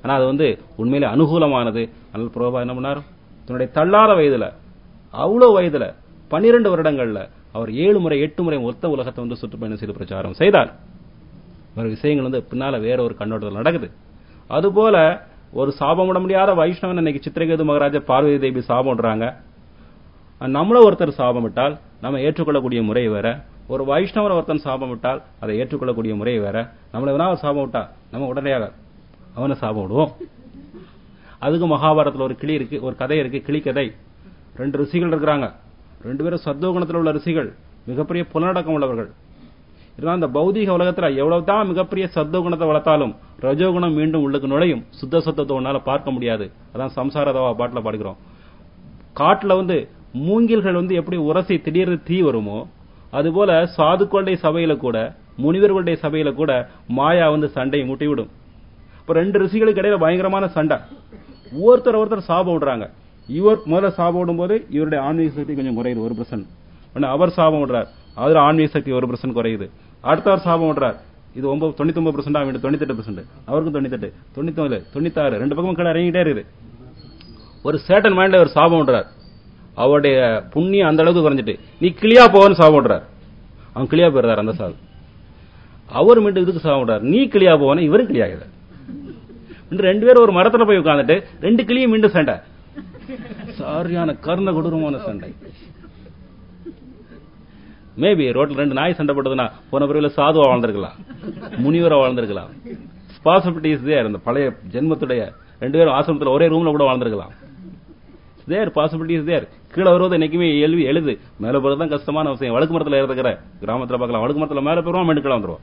ஆனா அது வந்து உண்மையிலே அனுகூலமானது அதனால பிரபா என்ன பண்ணார் தன்னுடைய தள்ளாத வயதுல அவ்வளவு வயதுல பன்னிரண்டு வருடங்கள்ல அவர் ஏழு முறை எட்டு முறை மொத்த உலகத்தை வந்து சுற்றுப்பயணம் செய்து பிரச்சாரம் செய்தார் ஒரு விஷயங்கள் வந்து பின்னால வேற ஒரு கண்ணோட்டத்தில் நடக்குது அதுபோல ஒரு சாபம் விட முடியாத வைஷ்ணவன் இன்னைக்கு சித்திரகேது மகாராஜா பார்வதி தேவி சாபம்ன்றாங்க நம்மள ஒருத்தர் சாபமிட்டால் நம்ம ஏற்றுக்கொள்ளக்கூடிய முறை வேற ஒரு வைஷ்ணவர் ஒருத்தன் சாபம் விட்டால் அதை ஏற்றுக்கொள்ளக்கூடிய முறை வேற நம்மள வேணா ஒரு சாபம் விட்டா நம்ம உடனடியாக அவனை சாபம் விடுவோம் அதுக்கு மகாபாரதத்துல ஒரு கிளி இருக்கு ஒரு கதை இருக்கு கிளி கதை ரெண்டு ரிஷிகள் இருக்கிறாங்க ரெண்டு பேரும் சத்துவகுணத்தில் உள்ள ரிஷிகள் மிகப்பெரிய புலனடக்கம் உள்ளவர்கள் இதனால் இந்த பௌதிக உலகத்துல எவ்வளவுதான் மிகப்பெரிய சத்துவகுணத்தை வளர்த்தாலும் ரஜோகுணம் மீண்டும் உள்ளுக்கு நுழையும் சுத்த சத்தத்தை உன்னால பார்க்க முடியாது அதான் சம்சாரதவா பாட்டுல பாடுகிறோம் காட்டுல வந்து மூங்கில்கள் வந்து எப்படி உரசி திடீர்னு தீ வருமோ அதுபோல சாதுக்களுடைய சபையில கூட முனிவர்களுடைய சபையில கூட மாயா வந்து சண்டையை முட்டி விடும் இப்ப ரெண்டு ரிஷிகளுக்கு இடையில பயங்கரமான சண்டை ஒருத்தர் ஒருத்தர் சாபம் விடுறாங்க இவர் முதல்ல சாபம் விடும் போது இவருடைய ஆன்மீக சக்தி கொஞ்சம் குறையுது ஒரு பர்சன்ட் அவர் சாபம் விடுறார் அதுல ஆன்மீக சக்தி ஒரு பர்சன்ட் குறையுது அடுத்தவர் சாபம் விடுறார் இது ஒன்பது தொண்ணூத்தி ஒன்பது பர்சன்ட் அவன் தொண்ணூத்தெட்டு பர்சன்ட் அவருக்கும் தொண்ணூத்தெட்டு தொண்ணூத்தி ஒன்பது தொண்ணூத்தாறு ரெண்டு பக்கமும் கீழே இறங்கிட்டே இருக்குது ஒரு சேட்டன் மைண்ட்ல ஒரு சாபம் விடுறார் அவருடைய புண்ணியம் அந்த அளவுக்கு குறைஞ்சிட்டு நீ கிளியா போவன்னு சாபம் விடுறார் அவன் கிளியா போயிடுறார் அந்த சாவு அவர் மீண்டும் இதுக்கு சாபம் விடுறார் நீ கிளியா போவன இவரும் கிளியாகுது ரெண்டு பேரும் ஒரு மரத்துல போய் உட்காந்துட்டு ரெண்டு கிளியும் மீண்டும் சண்டை சரியான கர்ண கொடூரமான சண்டை மேபி ரோட்ல ரெண்டு நாய் சண்டை போட்டதுன்னா போன பிறகு சாதுவா வாழ்ந்திருக்கலாம் முனிவரா வாழ்ந்திருக்கலாம் பாசிபிலிட்டிஸ் தேர் அந்த பழைய ஜென்மத்துடைய ரெண்டு பேரும் ஆசிரமத்தில் ஒரே ரூம்ல கூட வாழ்ந்திருக்கலாம் தேர் பாசிபிலிட்டிஸ் தேர் கீழே வருவது என்னைக்குமே எழுவி எழுது மேல போறது தான் கஷ்டமான விஷயம் வழுக்கு மரத்தில் இருக்கிற கிராமத்தில் பார்க்கலாம் வழுக்கு மரத்தில் மேல போயிருவோம் மெடுக்கலாம் வந்துருவோம்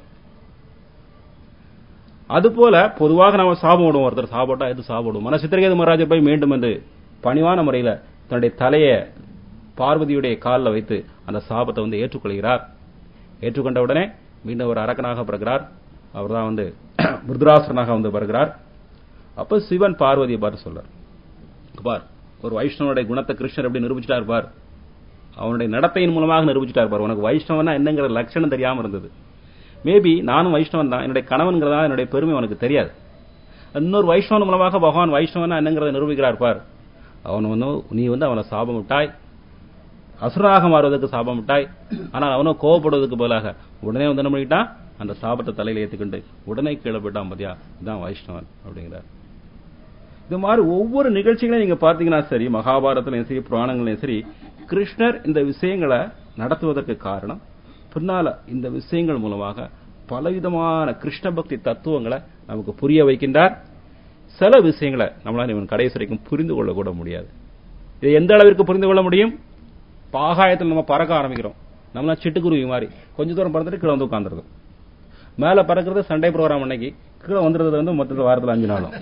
அது போல பொதுவாக நம்ம சாப்பிடுவோம் ஒருத்தர் சாப்பிட்டா எது சாப்பிடுவோம் மன சித்திரகேது மகாராஜர் போய் மீண்டும் என்று பணிவான முறையில தன்னுடைய தலையை பார்வதியுடைய காலில் வைத்து அந்த சாபத்தை வந்து ஏற்றுக்கொள்கிறார் ஏற்றுக்கொண்ட உடனே மீண்டும் ஒரு அரக்கனாக பிறகுறார் அவர் தான் வந்து ருத்ராசனாக வந்து வருகிறார் அப்ப சிவன் பார்வதியை பார்த்து சொல்றார் பார் ஒரு வைஷ்ணவனுடைய குணத்தை கிருஷ்ணர் எப்படி நிரூபிச்சிட்டார் பார் அவனுடைய நடத்தையின் மூலமாக நிரூபிச்சிட்டார் பார் உனக்கு வைஷ்ணவனா என்னங்கிற லட்சணம் தெரியாம இருந்தது மேபி நானும் வைஷ்ணவன் தான் என்னுடைய கணவன்கிறதா என்னுடைய பெருமை உனக்கு தெரியாது இன்னொரு வைஷ்ணவன் மூலமாக பகவான் வைஷ்ணவனா என்னங்கிறத நிரூபிக்கிறார் பார் அவன் வந்து நீ வந்து அவனை சாபம் விட்டாய் அசுராக மாறுவதற்கு சாபம் விட்டாய் ஆனால் அவனும் கோவப்படுவதற்கு பதிலாக உடனே வந்து என்ன பண்ணிட்டான் அந்த சாபத்தை தலையில ஏத்துக்கிண்டு உடனே கீழே போயிட்டான் மதியா இதான் வைஷ்ணவன் அப்படிங்கிறார் இது மாதிரி ஒவ்வொரு நிகழ்ச்சிகளையும் நீங்க பாத்தீங்கன்னா சரி மகாபாரதத்திலையும் சரி புராணங்களையும் சரி கிருஷ்ணர் இந்த விஷயங்களை நடத்துவதற்கு காரணம் பின்னால இந்த விஷயங்கள் மூலமாக பலவிதமான கிருஷ்ண பக்தி தத்துவங்களை நமக்கு புரிய வைக்கின்றார் சில விஷயங்களை நம்மளால இவன் கடைசி வரைக்கும் புரிந்து கொள்ள கூட முடியாது இதை எந்த அளவிற்கு புரிந்து கொள்ள முடியும் பாகாயத்தில் நம்ம பறக்க ஆரம்பிக்கிறோம் நம்மளாம் சிட்டுக்குருவி மாதிரி கொஞ்ச தூரம் பறந்துட்டு கீழே வந்து உட்காந்துருது மேல பறக்கிறது சண்டே ப்ரோக்ராம் அன்னைக்கு கீழே வந்துடுறது வந்து மொத்தத்தில் வாரத்தில் அஞ்சு நாளும்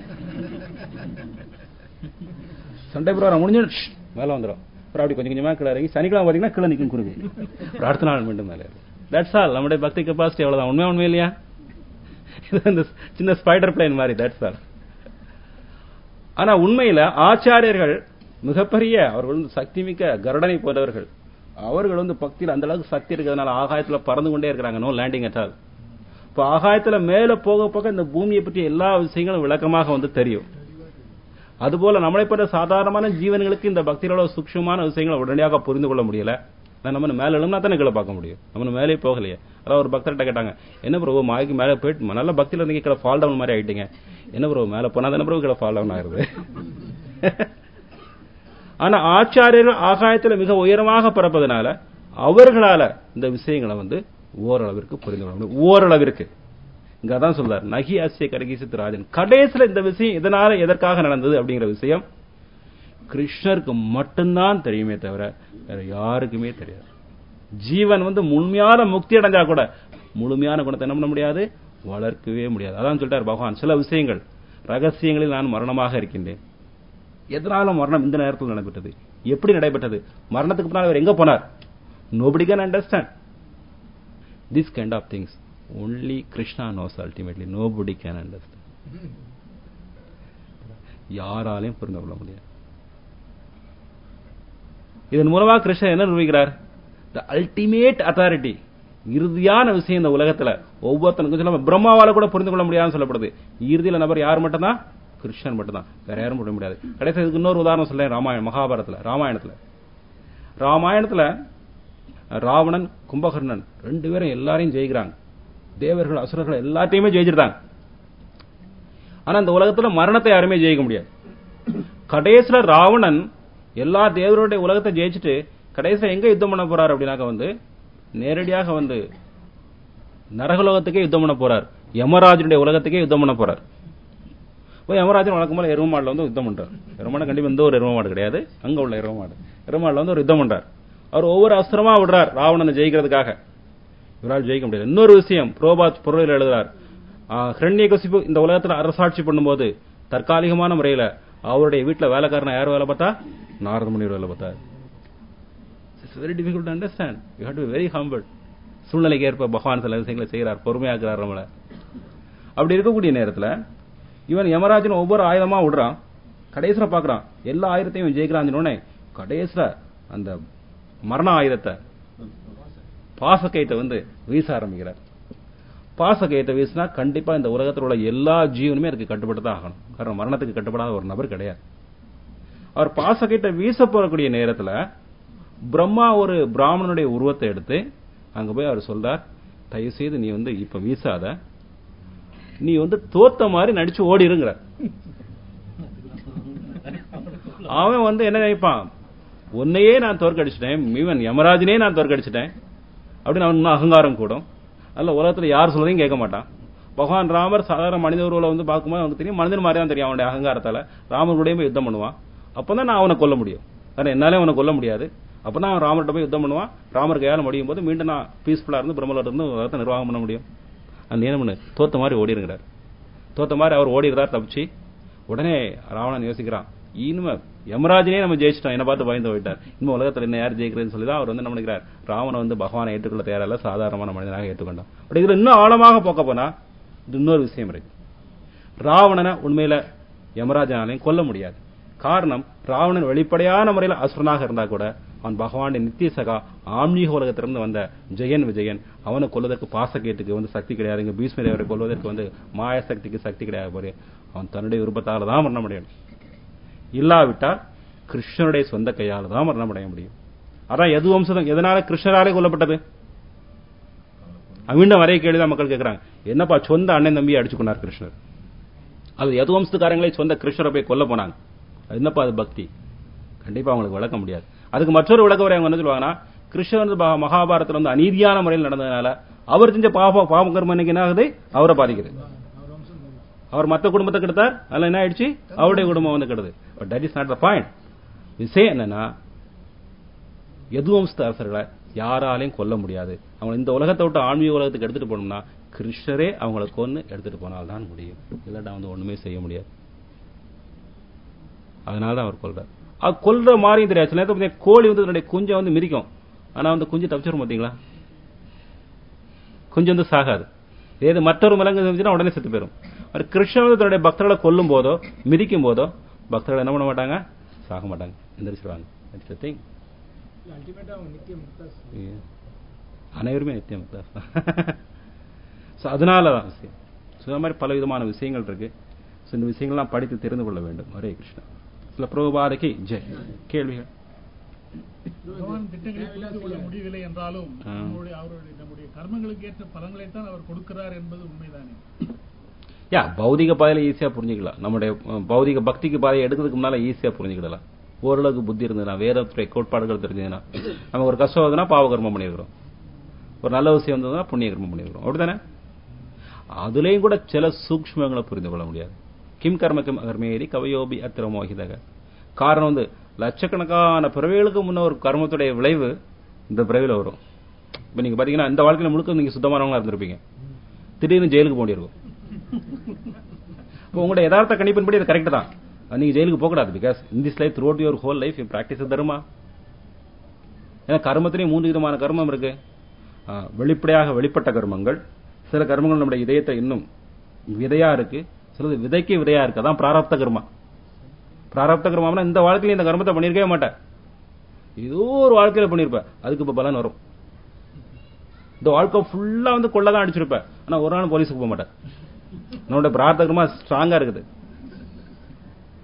சண்டே ப்ரோக்ராம் முடிஞ்சு மேல வந்துடும் அப்புறம் அப்படி கொஞ்சம் கொஞ்சமா கீழே இறங்கி சனிக்கிழமை பாத்தீங்கன்னா கீழே நிற்கும் குருவி அப்புறம் அடுத்த நாள் மீண்டும் மேலே தட்ஸ் ஆல் நம்முடைய பக்தி கெப்பாசிட்டி அவ்வளவுதான் உண்மையா உண்மை இல்லையா இது அந்த சின்ன ஸ்பைடர் பிளைன் மாதிரி தட்ஸ் ஆல் ஆனா உண்மையில ஆச்சாரியர்கள் மிகப்பெரிய அவர்கள் வந்து சக்தி மிக்க கருடனை போன்றவர்கள் அவர்கள் வந்து பக்தியில் அந்த அளவுக்கு சக்தி இருக்கிறதுனால ஆகாயத்துல பறந்து கொண்டே இருக்கிறாங்க நோ லேண்டிங் அட் ஆல் இப்ப ஆகாயத்துல மேல போக போக இந்த பூமியை பற்றி எல்லா விஷயங்களும் விளக்கமாக வந்து தெரியும் அதுபோல நம்மளை போன்ற சாதாரணமான ஜீவன்களுக்கு இந்த பக்தியோட சூக்ஷமான விஷயங்களை உடனடியாக புரிந்து கொள்ள முடியல நம்ம மேல எழுந்தா தானே கீழே பார்க்க முடியும் நம்ம மேலே போகலையே அதாவது ஒரு பக்தர்கிட்ட கேட்டாங்க என்ன ப்ரோ மாய்க்கு மேல போயிட்டு நல்ல பக்தியில இருந்தீங்க கீழே ஃபால் டவுன் மாதிரி ஆயிட்டீங்க என்ன ப்ரோ மேல போனா தானே ப்ரோ கீழே ஃபால் டவுன் ஆயிருது ஆனா ஆச்சாரியர்கள் ஆகாயத்துல மிக உயரமாக பிறப்பதனால அவர்களால இந்த விஷயங்களை வந்து ஓரளவிற்கு புரிந்து கொள்ள முடியும் ஓரளவிற்கு இங்க அதான் சொல்றாரு நகி அசிய கரகீசித் ராஜன் கடைசியில இந்த விஷயம் இதனால எதற்காக நடந்தது அப்படிங்கிற விஷயம் கிருஷ்ணருக்கு மட்டும்தான் தெரியுமே தவிர வேற யாருக்குமே தெரியாது ஜீவன் வந்து முழுமையான முக்தி அடைஞ்சா கூட முழுமையான குணத்தை என்ன பண்ண முடியாது வளர்க்கவே முடியாது அதான் சொல்லிட்டார் பகவான் சில விஷயங்கள் ரகசியங்களில் நான் மரணமாக இருக்கின்றேன் எதனால மரணம் இந்த நேரத்தில் நடைபெற்றது எப்படி நடைபெற்றது மரணத்துக்கு பின்னால் அவர் எங்க போனார் nobody can understand this kind of things only Krishna knows ultimately nobody can understand யாராலையும் புரிந்து கொள்ள முடியாது இதன் மூலமா கிருஷ்ணன் என்ன நிரூபிக்கிறார் த அல்டிமேட் அத்தாரிட்டி இறுதியான விஷயம் இந்த உலகத்துல ஒவ்வொருத்தனுக்கும் சொல்ல பிரம்மாவால கூட புரிந்து கொள்ள முடியாதுன்னு சொல்லப்படுது இறுதியில நபர் யார் மட்டும்தான் கிருஷ்ணன் மட்டும்தான் வேற யாரும் முடிய முடியாது கடைசி இதுக்கு இன்னொரு உதாரணம் சொல்றேன் ராமாயணம் மகாபாரதத்துல ராமாயணத்துல ராமாயணத்துல ராவணன் கும்பகர்ணன் ரெண்டு பேரும் எல்லாரையும் ஜெயிக்கிறாங்க தேவர்கள் அசுரர்கள் எல்லாத்தையுமே ஜெயிச்சிருந்தாங்க ஆனா இந்த உலகத்துல மரணத்தை யாருமே ஜெயிக்க முடியாது கடைசியில ராவணன் எல்லா தேவருடைய உலகத்தை ஜெயிச்சுட்டு கடைசியில எங்க யுத்தம் பண்ண போறாரு அப்படின்னாக்க வந்து நேரடியாக வந்து நரகலோகத்துக்கே யுத்தம் பண்ண போறார் யமராஜனுடைய உலகத்துக்கே யுத்தம் பண்ண போறார் இப்போ யமராஜன் வழக்கம் போல எரும மாடுல வந்து யுத்தம் பண்றார் எரும மாடு கண்டிப்பா எந்த ஒரு எரும மாடு கிடையாது அங்க உள்ள எரும மாடு எரும மாடுல வந்து ஒரு யுத்தம் பண்றார் அவர் ஒவ்வொரு அஸ்திரமா விடுறார் ராவணனை ஜெயிக்கிறதுக்காக இவரால் ஜெயிக்க முடியாது இன்னொரு விஷயம் புரோபாத் பொருளில் எழுதுறார் ஹிரண்யகசிபு இந்த உலகத்துல அரசாட்சி பண்ணும்போது தற்காலிகமான முறையில அவருடைய வீட்டுல வேலைக்காரனை யார் வேலை பார்த்தா நாரத முனிவர் வேலை பார்த்தா it's very difficult to understand you have to very humble சூழ்நிலைக்கு ஏற்ப பகவான் சில விஷயங்களை செய்கிறார் பொறுமையாக்குறார் நம்மள அப்படி இருக்கக்கூடிய நேரத்துல இவன் யமராஜன் ஒவ்வொரு ஆயுதமா விடுறான் கடைசியில பாக்குறான் எல்லா ஆயுதத்தையும் ஜெயிக்கிறான் உடனே கடைசியில அந்த மரண ஆயுதத்தை பாசக்கயத்தை வந்து வீச ஆரம்பிக்கிறார் பாசக்கயத்தை வீசினா கண்டிப்பா இந்த உலகத்தில் உள்ள எல்லா ஜீவனுமே அதுக்கு கட்டுப்பட்டு தான் ஆகணும் காரணம் மரணத்துக்கு கட்டுப்படாத ஒரு நபர் கிடையாது அவர் பாசக்கயத்தை வீச போறக்கூடிய நேரத்துல பிரம்மா ஒரு பிராமணனுடைய உருவத்தை எடுத்து அங்க போய் அவர் சொல்றார் தயவு செய்து நீ வந்து இப்ப வீசாத நீ வந்து தோத்த மாதிரி நடிச்சு ஓடிருங்கிற அவன் வந்து என்ன நினைப்பான் உன்னையே நான் தோற்கடிச்சிட்டேன் ஈவன் யமராஜனே நான் தோற்கடிச்சிட்டேன் அப்படின்னு அவன் இன்னும் அகங்காரம் கூடும் அதில் உலகத்துல யார் சொல்றதையும் கேட்க மாட்டான் பகவான் ராமர் சாதாரண மனித உருவில் வந்து பார்க்கும்போது அவனுக்கு தெரியும் மனிதன் மாதிரி தான் தெரியும் அவனுடைய அகங்காரத்தால ராமர் கூடயும் போய் யுத்தம் பண்ணுவான் அப்பதான் நான் அவனை கொல்ல முடியும் ஆனால் என்னாலே அவனை கொல்ல முடியாது அப்பதான் அவன் ராமர்கிட்ட போய் யுத்தம் பண்ணுவான் ராமர் கையால முடியும் போது மீண்டும் நான் பீஸ்ஃபுல்லா இருந்து பிரம்மல இருந்து உலகத்தை நிர்வாகம் பண்ண முடியும் அந்த என்ன பண்ணு தோத்த மாதிரி ஓடிருங்கிறார் தோத்த மாதிரி அவர் ஓடிடுறார் தப்பிச்சு உடனே ராவணன் யோசிக்கிறான் இனிமே யமராஜனே நம்ம ஜெயிச்சிட்டோம் என்ன பார்த்து பயந்து போயிட்டார் இன்னும் உலகத்தில் என்ன யார் ஜெயிக்கிறதுன்னு சொல்லி தான் அவர் வந்து என்ன பண்ணிக்கிறார் ராவண வந்து பகவானை ஏற்றுக்கொள்ள தயாரில்ல சாதாரணமான மனிதனாக ஏற்றுக்கொண்டான் பட் இதுல இன்னும் ஆழமாக போக்க போனா இது இன்னொரு விஷயம் இருக்கு ராவணனை உண்மையில யமராஜனாலையும் கொல்ல முடியாது காரணம் ராவணன் வெளிப்படையான முறையில் அசுரனாக இருந்தா கூட அவன் பகவானுடைய நித்திய சகா ஆன்மீக உலகத்திலிருந்து வந்த ஜெயன் விஜயன் அவனை கொல்வதற்கு பாசக்கேட்டுக்கு வந்து சக்தி கிடையாது இங்க பீஷ்மரேவரை கொல்வதற்கு வந்து மாய சக்திக்கு சக்தி கிடையாது போது அவன் தன்னுடைய விருப்பத்தால தான் மரணம் அடையணும் இல்லாவிட்டால் கிருஷ்ணனுடைய சொந்த கையால தான் மரணம் அடைய முடியும் அதான் எது வம்சம் எதனால கிருஷ்ணராலே கொல்லப்பட்டது மீண்டும் வரைய கேள்விதான் மக்கள் கேட்கிறாங்க என்னப்பா சொந்த அண்ணன் தம்பியை அடிச்சு கொண்டார் கிருஷ்ணர் அது எது வம்சத்துக்காரங்களே சொந்த கிருஷ்ணரை போய் கொல்ல போனாங்க அது என்னப்பா அது பக்தி கண்டிப்பா அவங்களுக்கு விளக்க முடியாது அதுக்கு மற்றொரு விளக்க வரை அவங்க என்ன சொல்லுவாங்கன்னா கிருஷ்ணர் வந்து மகாபாரத்தில் வந்து அநீதியான முறையில் நடந்ததுனால அவர் செஞ்ச பாப பாவ கர்மம் இன்னைக்கு என்ன ஆகுது அவரை பாதிக்குது அவர் மற்ற குடும்பத்தை கெடுத்தார் அதில் என்ன ஆயிடுச்சு அவருடைய குடும்பம் வந்து கெடுது but that is not the point விஷயம் என்னன்னா எதுவம்ச அரசர்களை யாராலையும் கொல்ல முடியாது அவங்க இந்த உலகத்தை விட்டு ஆன்மீக உலகத்துக்கு எடுத்துட்டு போனோம்னா கிருஷ்ணரே அவங்களை கொன்னு எடுத்துட்டு போனால்தான் முடியும் இல்லாட்டா வந்து ஒண்ணுமே செய்ய முடியாது அதனால தான் அவர் கொல்றார் அது கொல்ற மாதிரியும் தெரியாது சில நேரத்தில் கோழி வந்து தன்னுடைய குஞ்சை வந்து மிதிக்கும் ஆனா வந்து குஞ்சு தப்பிச்சிடும் பார்த்தீங்களா குஞ்சு வந்து சாகாது ஏது மற்றொரு மிளகு செஞ்சுன்னா உடனே செத்து போயிடும் அவர் கிருஷ்ணன் வந்து தன்னுடைய பக்தர்களை கொல்லும் போதோ மிதிக்கும் போதோ பக்தர்கள் என்ன பண்ண மாட்டாங்க சாக மாட்டாங்க எந்திரிச்சிருவாங்க இட்ஸ் திங் அனைவருமே நித்தியம் அதனால தான் விஷயம் இந்த மாதிரி பல விதமான விஷயங்கள் இருக்கு இந்த விஷயங்கள்லாம் படித்து தெரிந்து கொள்ள வேண்டும் ஹரே கிருஷ்ணா சில பிரபுபாதைக்கு ஜெய் கேள்விகள் பகவான் திட்டங்களை புரிந்து கொள்ள முடியவில்லை என்றாலும் நம்முடைய அவருடைய நம்முடைய கர்மங்களுக்கு ஏற்ற பலங்களைத்தான் அவர் கொடுக்கிறார் என்பது உண்மைதானே யா பௌதிக பாதையில ஈஸியா புரிஞ்சுக்கலாம் நம்முடைய பௌதிக பக்திக்கு பாதையை எடுக்கிறதுக்கு முன்னால ஈஸியா புரிஞ்சுக்கிடலாம் ஓரளவுக்கு புத்தி இருந்ததுன்னா வேதத்துறை கோட்பாடுகள் தெரிஞ்சதுன்னா நமக்கு ஒரு கஷ்டம் வருதுன்னா பாவ கர்மம் பண்ணிருக்கிறோம் ஒரு நல்ல விஷயம் வந்ததுன்னா புண்ணிய கர்மம் பண்ணிருக்கிறோம் அப்படித்தானே அதுலயும் கூட சில சூக்மங்களை புரிந்து கொள்ள முடியாது கிம் கர்ம கிம் கர்மேரி கவயோபி அத்திரமோகிதக காரணம் வந்து லட்சக்கணக்கான பிறவைகளுக்கு முன்ன ஒரு கர்மத்துடைய விளைவு இந்த பிறவில வரும் இப்ப நீங்க பாத்தீங்கன்னா இந்த வாழ்க்கையில முழுக்க நீங்க சுத்தமானவங்களா இருந்திருப்பீங்க திடீர்னு ஜெயிலுக்கு போக வேண்டியிருக்கும் இப்போ உங்களோட யதார்த்த கணிப்பின்படி அது கரெக்ட் தான் நீங்க ஜெயிலுக்கு போகக்கூடாது because in this life through your whole life practice தருமா ஏன்னா கர்மத்திலேயும் மூன்று விதமான கர்மம் இருக்கு வெளிப்படையாக வெளிப்பட்ட கர்மங்கள் சில கர்மங்கள் நம்முடைய இதயத்தை இன்னும் விதையா இருக்கு சிலது விதைக்கு விதையா இருக்கு அதான் பிராரப்த கர்மா பிராரப்த கர்மம்னா இந்த வாழ்க்கையில இந்த கர்மத்தை பண்ணிருக்கவே மாட்டேன் ஏதோ ஒரு வாழ்க்கையில பண்ணிருப்ப அதுக்கு இப்ப பலன் வரும் இந்த வாழ்க்கை ஃபுல்லா வந்து கொள்ளதான் அடிச்சிருப்ப ஆனா ஒரு நாள் போலீஸுக்கு போக மாட்டேன் நம்மளோட பிரார்த்த கர்மா ஸ்ட்ராங்கா இருக்குது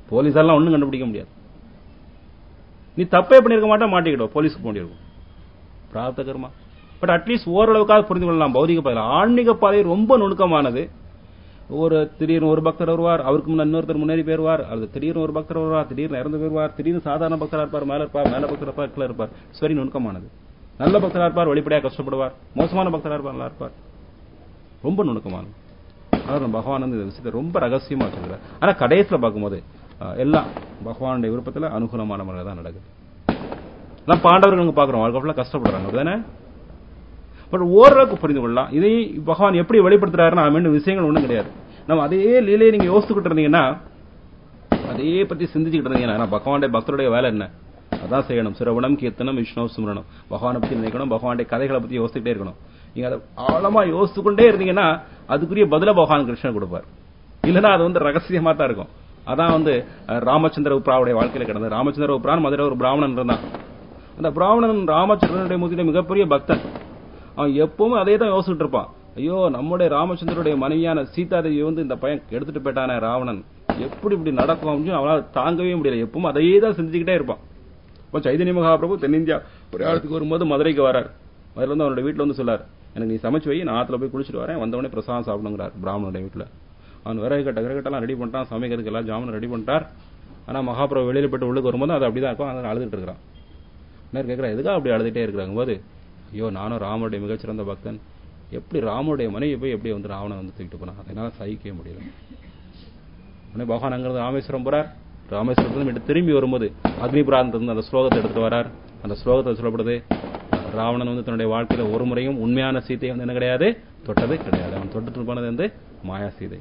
போலீஸாரெல்லாம் ஒண்ணும் கண்டுபிடிக்க முடியாது நீ தப்பே பண்ணிருக்க மாட்டா மாட்டிக்கிடுவோம் போலீஸ்க்கு போண்டிருக்கும் பிரார்த்த கர்மா பட் அட்லீஸ்ட் ஓரளவுக்காவது புரிந்து கொள்ளலாம் பௌதிக பாதை ஆன்மீக பாதை ரொம்ப நுணுக்கமானது ஒரு திடீர்னு ஒரு பக்தர் வருவார் அவருக்கு முன்ன இன்னொருத்தர் முன்னேறி போயிருவார் அது திடீர்னு ஒரு பக்தர் வருவார் திடீர்னு இறந்து போயிருவார் திடீர்னு சாதாரண பக்தரா இருப்பார் மேல இருப்பார் மேல பக்தர் இருப்பார் கீழே இருப்பார் இட்ஸ் வெரி நுணுக்கமானது நல்ல பக்தரா இருப்பார் வெளிப்படையா கஷ்டப்படுவார் மோசமான பக்தரா இருப்பார் நல்லா இருப்பார் ரொம்ப நுணுக்கமானது அதாவது பகவான் வந்து இந்த விஷயத்தை ரொம்ப ரகசியமா வச்சிருக்கிறார் ஆனா கடைசியில பார்க்கும்போது அஹ், எல்லாம் பகவானுடைய விருப்பத்துல அனுகூலமான முறையில் தான் நடக்குது எல்லாம் பாண்டவர்கள் இங்க பாக்குறோம் வாழ்க்கை ஃபுல்லா கஷ்டப்படுறாங்க அப்படிதானே பட் ஓரளவுக்கு புரிந்து கொள்ளலாம் இதை பகவான் எப்படி வெளிப்படுத்துறாருன்னா மீண்டும் விஷயங்கள் ஒண்ணும் கிடையாது நம்ம அதே லீலையை நீங்க யோசிச்சுக்கிட்டு இருந்தீங்கன்னா அதே பத்தி சிந்திச்சுக்கிட்டு இருந்தீங்கன்னா நான் பகவானுடைய பக்தருடைய வேலை என்ன அதான் செய்யணும் சிரவணம் கீர்த்தனம் விஷ்ணு சுமரணம் பகவானை பத்தி நினைக்கணும் பகவானுடைய கதைகளை பத்தி யோசிச்சுட்டே இருக்கணும் நீங்க அதை ஆழமா யோசிச்சுக்கொண்டே இருந்தீங்கன்னா அதுக்குரிய பதில பகவான் கிருஷ்ணன் கொடுப்பார் இல்லைன்னா அது வந்து ரகசியமா தான் இருக்கும் அதான் வந்து அஹ், ராமச்சந்திர உப்ராவுடைய வாழ்க்கையில கிடந்தது ராமச்சந்திர உப்ரான் மதுரை ஒரு பிராமணன் இருந்தான் அந்த பிராமணன் ராமச்சந்திரனுடைய முதிய மிகப்பெரிய பக்தன் அவன் எப்பவுமே அதே தான் யோசிச்சுட்டு இருப்பான் ஐயோ நம்முடைய ராமச்சந்திரனுடைய மனைவியான சீதாதேவி வந்து இந்த பையன் எடுத்துட்டு போயிட்டானே ராவணன் எப்படி இப்படி நடக்கும் அப்படின்னு அவனால தாங்கவே முடியல எப்பவும் அதையே தான் சிந்திச்சுக்கிட்டே இருப்பான் இப்போ சைதன்ய மகாபிரபு தென்னிந்தியா ஒரு இடத்துக்கு வரும்போது மதுரைக்கு வரார் மதுரையில வந்து அவனோட வீட்டுல வந்து சொல்லார் எனக்கு நீ சமைச்சு வை நான் ஆத்துல போய் குளிச்சுட்டு வரேன் வந்தவொடனே பிரசாதம் சாப்பிடுங்கிறார் பிராமணனுடைய வீட்டுல அவன் விறகு கட்ட விறகட்டெல்லாம் ரெடி பண்ணிட்டான் சமைக்கிறதுக்கு எல்லாம் ஜாமன் ரெடி பண்ணிட்டார் ஆனா மகாபிரபு வெளியில போயிட்டு உள்ளுக்கு வரும்போது அது அப்படிதான் இருக்கும் அதனால அழுதுட்டு இருக்கிறான் நேரம் கேட்கிறா எதுக்காக அப்படி அழுதுட்டே இருக்கிறாங்க போது ஐயோ நானும் ராமனுடைய மிகச்சிறந்த பக்தன் எப்படி ராமனுடைய மனைவி போய் எப்படி வந்து ராவணன் வந்து தூக்கிட்டு போனான் அதனால சகிக்கவே முடியல உடனே பகவான் அங்கிருந்து ராமேஸ்வரம் போறார் ராமேஸ்வரத்துல இருந்து திரும்பி வரும்போது அக்னி பிராந்தத்துல அந்த ஸ்லோகத்தை எடுத்துட்டு வரார் அந்த ஸ்லோகத்தை சொல்லப்படுது ராவணன் வந்து தன்னுடைய வாழ்க்கையில ஒரு முறையும் உண்மையான சீதையை வந்து என்ன கிடையாது தொட்டது கிடையாது அவன் தொட்டுட்டு போனது வந்து மாயா Sita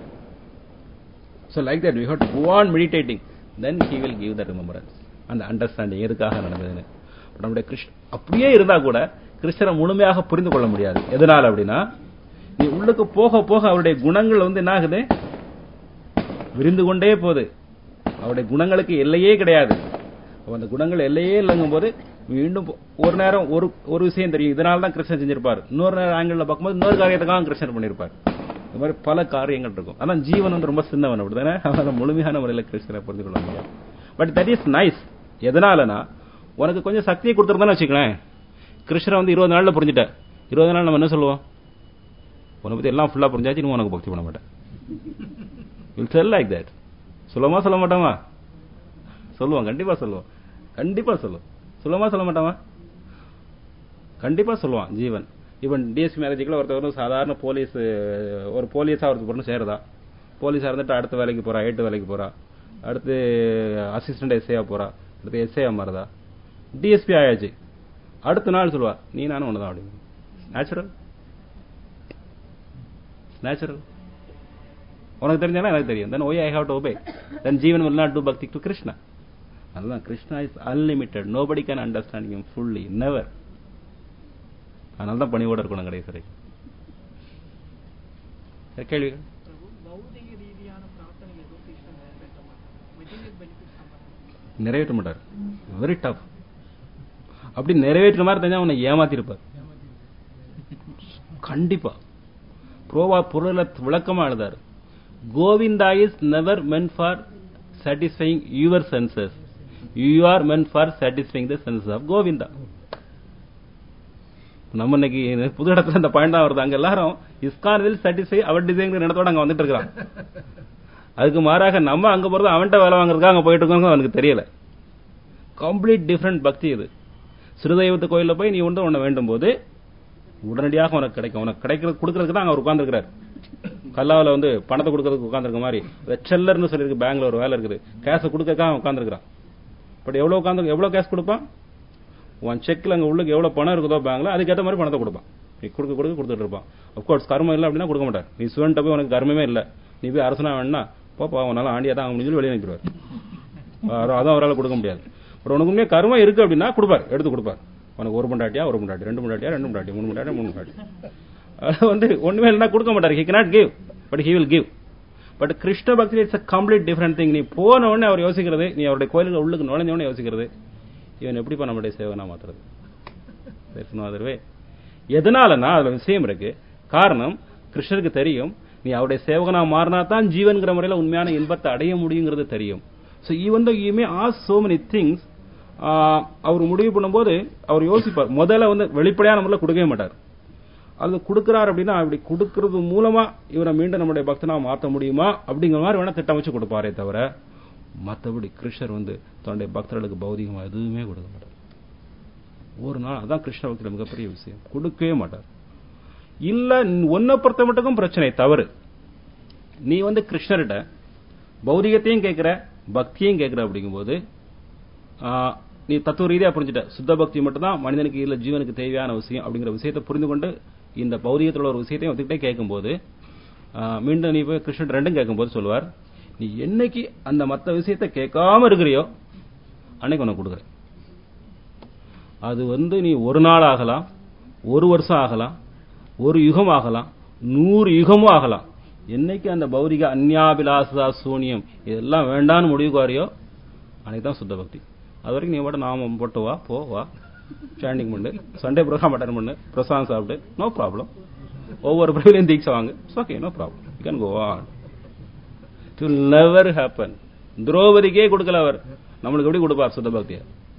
So like that, we have to go on meditating. Then he will give the remembrance and the understanding எதுக்காக நடந்ததுன்னு But நம்முடைய கிருஷ்ண அப்படியே இருந்தா கூட கிருஷ்ணரை முழுமையாக புரிந்து கொள்ள முடியாது எதனால அப்படின்னா நீ உள்ளுக்கு போக போக அவருடைய குணங்கள் வந்து என்ன ஆகுது விரிந்து கொண்டே போகுது அவருடைய குணங்களுக்கு எல்லையே கிடையாது அப்ப அந்த குணங்கள் எல்லையே இல்லைங்கும் போது மீண்டும் ஒரு நேரம் ஒரு ஒரு விஷயம் தெரியும் இதனால தான் கிருஷ்ணன் செஞ்சிருப்பார் இன்னொரு நேரம் ஆங்கிள் பார்க்கும்போது இன்னொரு காரியத்துக்காக கிருஷ்ணன் பண்ணியிருப்பார் இந்த மாதிரி பல காரியங்கள் இருக்கும் ஆனா ஜீவன் வந்து ரொம்ப சின்னவன் அப்படிதானே அவனை முழுமையான முறையில் கிருஷ்ணரை புரிந்து கொள்ள முடியாது பட் தட் இஸ் நைஸ் எதனாலனா உனக்கு கொஞ்சம் சக்தியை கொடுத்துருந்தான்னு வச்சுக்கலேன் கிருஷ்ணரை வந்து இருபது நாள்ல புரிஞ்சுட்ட இருபது நாள் நம்ம என்ன சொல்லுவோம் உன்னை பத்தி எல்லாம் ஃபுல்லா புரிஞ்சாச்சு இன்னும் உனக்கு பக்தி பண்ண மாட்டேன் வில் செல் லைக் தட் சொல்லுமா சொல்ல மாட்டாமா சொல்லுவோம் கண்டிப்பா சொல்லுவோம் கண்டிப்பா சொல்லுவோம் சொல்லுமா சொல்ல மாட்டாமா கண்டிப்பா சொல்லுவான் ஜீவன் ஈவன் டிஎஸ்பி மேரேஜுக்குள்ள ஒருத்தர் வந்து சாதாரண போலீஸ் ஒரு போலீஸா ஒருத்தர் பொண்ணு சேருதா போலீஸா இருந்துட்டு அடுத்த வேலைக்கு போறா எட்டு வேலைக்கு போறா அடுத்து அசிஸ்டன்ட் எஸ்ஐயா போறா அடுத்து எஸ்ஐயா மாறுதா டிஎஸ்பி ஆயாச்சு அடுத்த நாள் சொல்லுவா நீ நானும் ஒண்ணுதான் அப்படின்னு நேச்சுரல் நேச்சுரல் உனக்கு தெரிஞ்சாலும் எனக்கு தெரியும் then why I have to obey then jeevan will not do bhakti to Krishna அதுதான் Krishna is unlimited nobody can understand him fully never அதனால தான் பணிவோட இருக்கணும் கடைசி வரை கேள்விகள் பிரபு பௌதிக ரீதியான பிரார்த்தனை எதுவும் கிருஷ்ணன் நிறைவேற்ற மாட்டார் மெட்டீரியல் பெனிஃபிட்ஸ் சம்பந்தம் நிறைவேற்ற மாட்டார் வெரி டஃப் அப்படி நிறைவேற்ற மாதிரி தெரிஞ்சா அவனை ஏமாத்திருப்பார் கண்டிப்பா புரோவா பொருள விளக்கமா எழுதாரு Govinda is never meant for satisfying your senses you are meant for satisfying the senses of Govinda நம்ம இன்னைக்கு புது இடத்துல இந்த பாயிண்ட் தான் வருது அங்க எல்லாரும் இஸ்கான் வில் சாட்டிஸ்ஃபை அவர் டிசைன் இடத்தோட அங்க வந்துட்டு இருக்கிறான் அதுக்கு மாறாக நம்ம அங்க போறது அவன்கிட்ட வேலை வாங்குறதுக்காக அங்க போயிட்டு இருக்கோம் அவனுக்கு தெரியல கம்ப்ளீட் டிஃப்ரெண்ட் பக்தி இது சிறுதெய்வத்து கோயில்ல போய் நீ வந்து உன்னை வேண்டும் போது உடனடியாக உனக்கு கிடைக்கும் உனக்கு கிடைக்கிறது கொடுக்கறதுக்கு தான் அவர் உட்கார்ந்துருக்கிறார் கல்லாவில் வந்து பணத்தை கொடுக்கறதுக்கு உட்கார்ந்துருக்க மாதிரி செல்லர்னு சொல்லியிருக்கு பேங்க்ல ஒரு வேலை இருக்குது கேஷை கொடுக்கறதுக்காக உட்கார்ந்துருக்கிறான் பட் எவ்வளவு உட்காந்து எவ்வளவு கேஷ் கொடுப்பான் உன் செக்ல அங்க உள்ளுக்கு எவ்வளவு பணம் இருக்குதோ பேங்க்ல அதுக்கேற்ற மாதிரி பணத்தை கொடுப்பான் நீ கொடுக்க கொடுக்க கொடுத்துட்டு இருப்பான் அப்கோர்ஸ் கர்மம் இல்லை அப்படின்னா கொடுக்க மாட்டார் நீ சிவன்ட்ட போய் உனக்கு கர்மமே இல்லை நீ போய் அரசனா வேணா போப்பா உன்னால ஆண்டியா தான் அவங்க முடிஞ்சு வெளியே நிற்கிறார் அதான் அவரால் கொடுக்க முடியாது பட் உனக்கு உண்மையாக கர்மம் இருக்கு அப்படின்னா கொடுப்பார் எடுத்து கொடுப்பார் உனக்கு ஒரு மண்டாட்டியா ஒரு மண்டாட்டி ரெண்டு மண்டாட்டியா ரெண்டு மண்டாட்டி மூணு மண்டாட்டி மூணு மண்டாட்டி அது வந்து ஒண்ணுமே இல்லைன்னா கொடுக்க மாட்டார் he cannot give but he will give but Krishna bhakti it's a complete different thing நீ போன உடனே அவர் யோசிக்கிறது நீ அவருடைய கோயிலுக்கு உள்ளுக்கு நுழைஞ்ச உடனே யோசிக்கிறது இவன் எப்படிப்பா நம்முடைய சேவனா மாத்துறது அதர்வே எதனாலனா அதுல விஷயம் இருக்கு காரணம் கிருஷ்ணருக்கு தெரியும் நீ அவருடைய சேவகனா மாறினா தான் ஜீவன்கிற முறையில உண்மையான இன்பத்தை அடைய முடியுங்கிறது தெரியும் so even you may ask so many things அவர் முடிவு பண்ணும்போது அவர் யோசிப்பார் முதல்ல வந்து வெளிப்படையான முறையில் கொடுக்கவே மாட்டார் அது கொடுக்கிறார் அப்படின்னா அப்படி கொடுக்கறது மூலமா இவரை மீண்டும் நம்முடைய பக்தனா மாற்ற முடியுமா அப்படிங்கிற மாதிரி வேணா திட்டம் வச்சு கொடுப்பாரே தவிர மற்றபடி கிருஷ்ணர் வந்து தன்னுடைய பக்தர்களுக்கு பௌதிகமா எதுவுமே கொடுக்க மாட்டார் ஒரு நாள் அதான் கிருஷ்ண பக்தியில மிகப்பெரிய விஷயம் கொடுக்கவே மாட்டார் இல்ல ஒன்ன பொறுத்த மட்டுக்கும் பிரச்சனை தவறு நீ வந்து கிருஷ்ணர்கிட்ட பௌதிகத்தையும் கேட்கிற பக்தியும் கேட்கிற அப்படிங்கும்போது நீ தத்துவ ரீதியா புரிஞ்சுட்ட சுத்த பக்தி மட்டும்தான் மனிதனுக்கு இல்ல ஜீவனுக்கு தேவையான விஷயம் அப்படிங்கிற விஷயத்தை புரிந்து கொண்டு இந்த பௌதிகத்தில் ஒரு விஷயத்தையும் ஒத்துக்கிட்டே கேட்கும்போது மீண்டும் நீ போய் கிருஷ்ணன் ரெண்டும் கேட்கும்போது சொல்லுவார் நீ என்னைக்கு அந்த மற்ற விஷயத்தை கேட்காம இருக்கிறியோ அன்னைக்கு உனக்கு கொடுக்குறேன் அது வந்து நீ ஒரு நாள் ஆகலாம் ஒரு வருஷம் ஆகலாம் ஒரு யுகம் ஆகலாம் நூறு யுகமும் ஆகலாம் என்னைக்கு அந்த பௌதிக அந்யாபிலாசா சூனியம் இதெல்லாம் வேண்டான்னு முடிவுக்கு வாரியோ அன்னைக்கு தான் சுத்த பக்தி அது வரைக்கும் நீ மட்டும் நாமம் போட்டு வா போ வா ஸ்டாண்டிங் பண்ணு சண்டே ப்ரோக்ராம் அட்டன் பண்ணு பிரசாதம் சாப்பிட்டு நோ ப்ராப்ளம் ஒவ்வொரு பிரிவிலையும் தீட்சை வாங்க okay no problem you can go on it will never happen திரௌபதிக்கே கொடுக்கல அவர் நம்மளுக்கு எப்படி கொடுப்பார் சுத்த பக்திய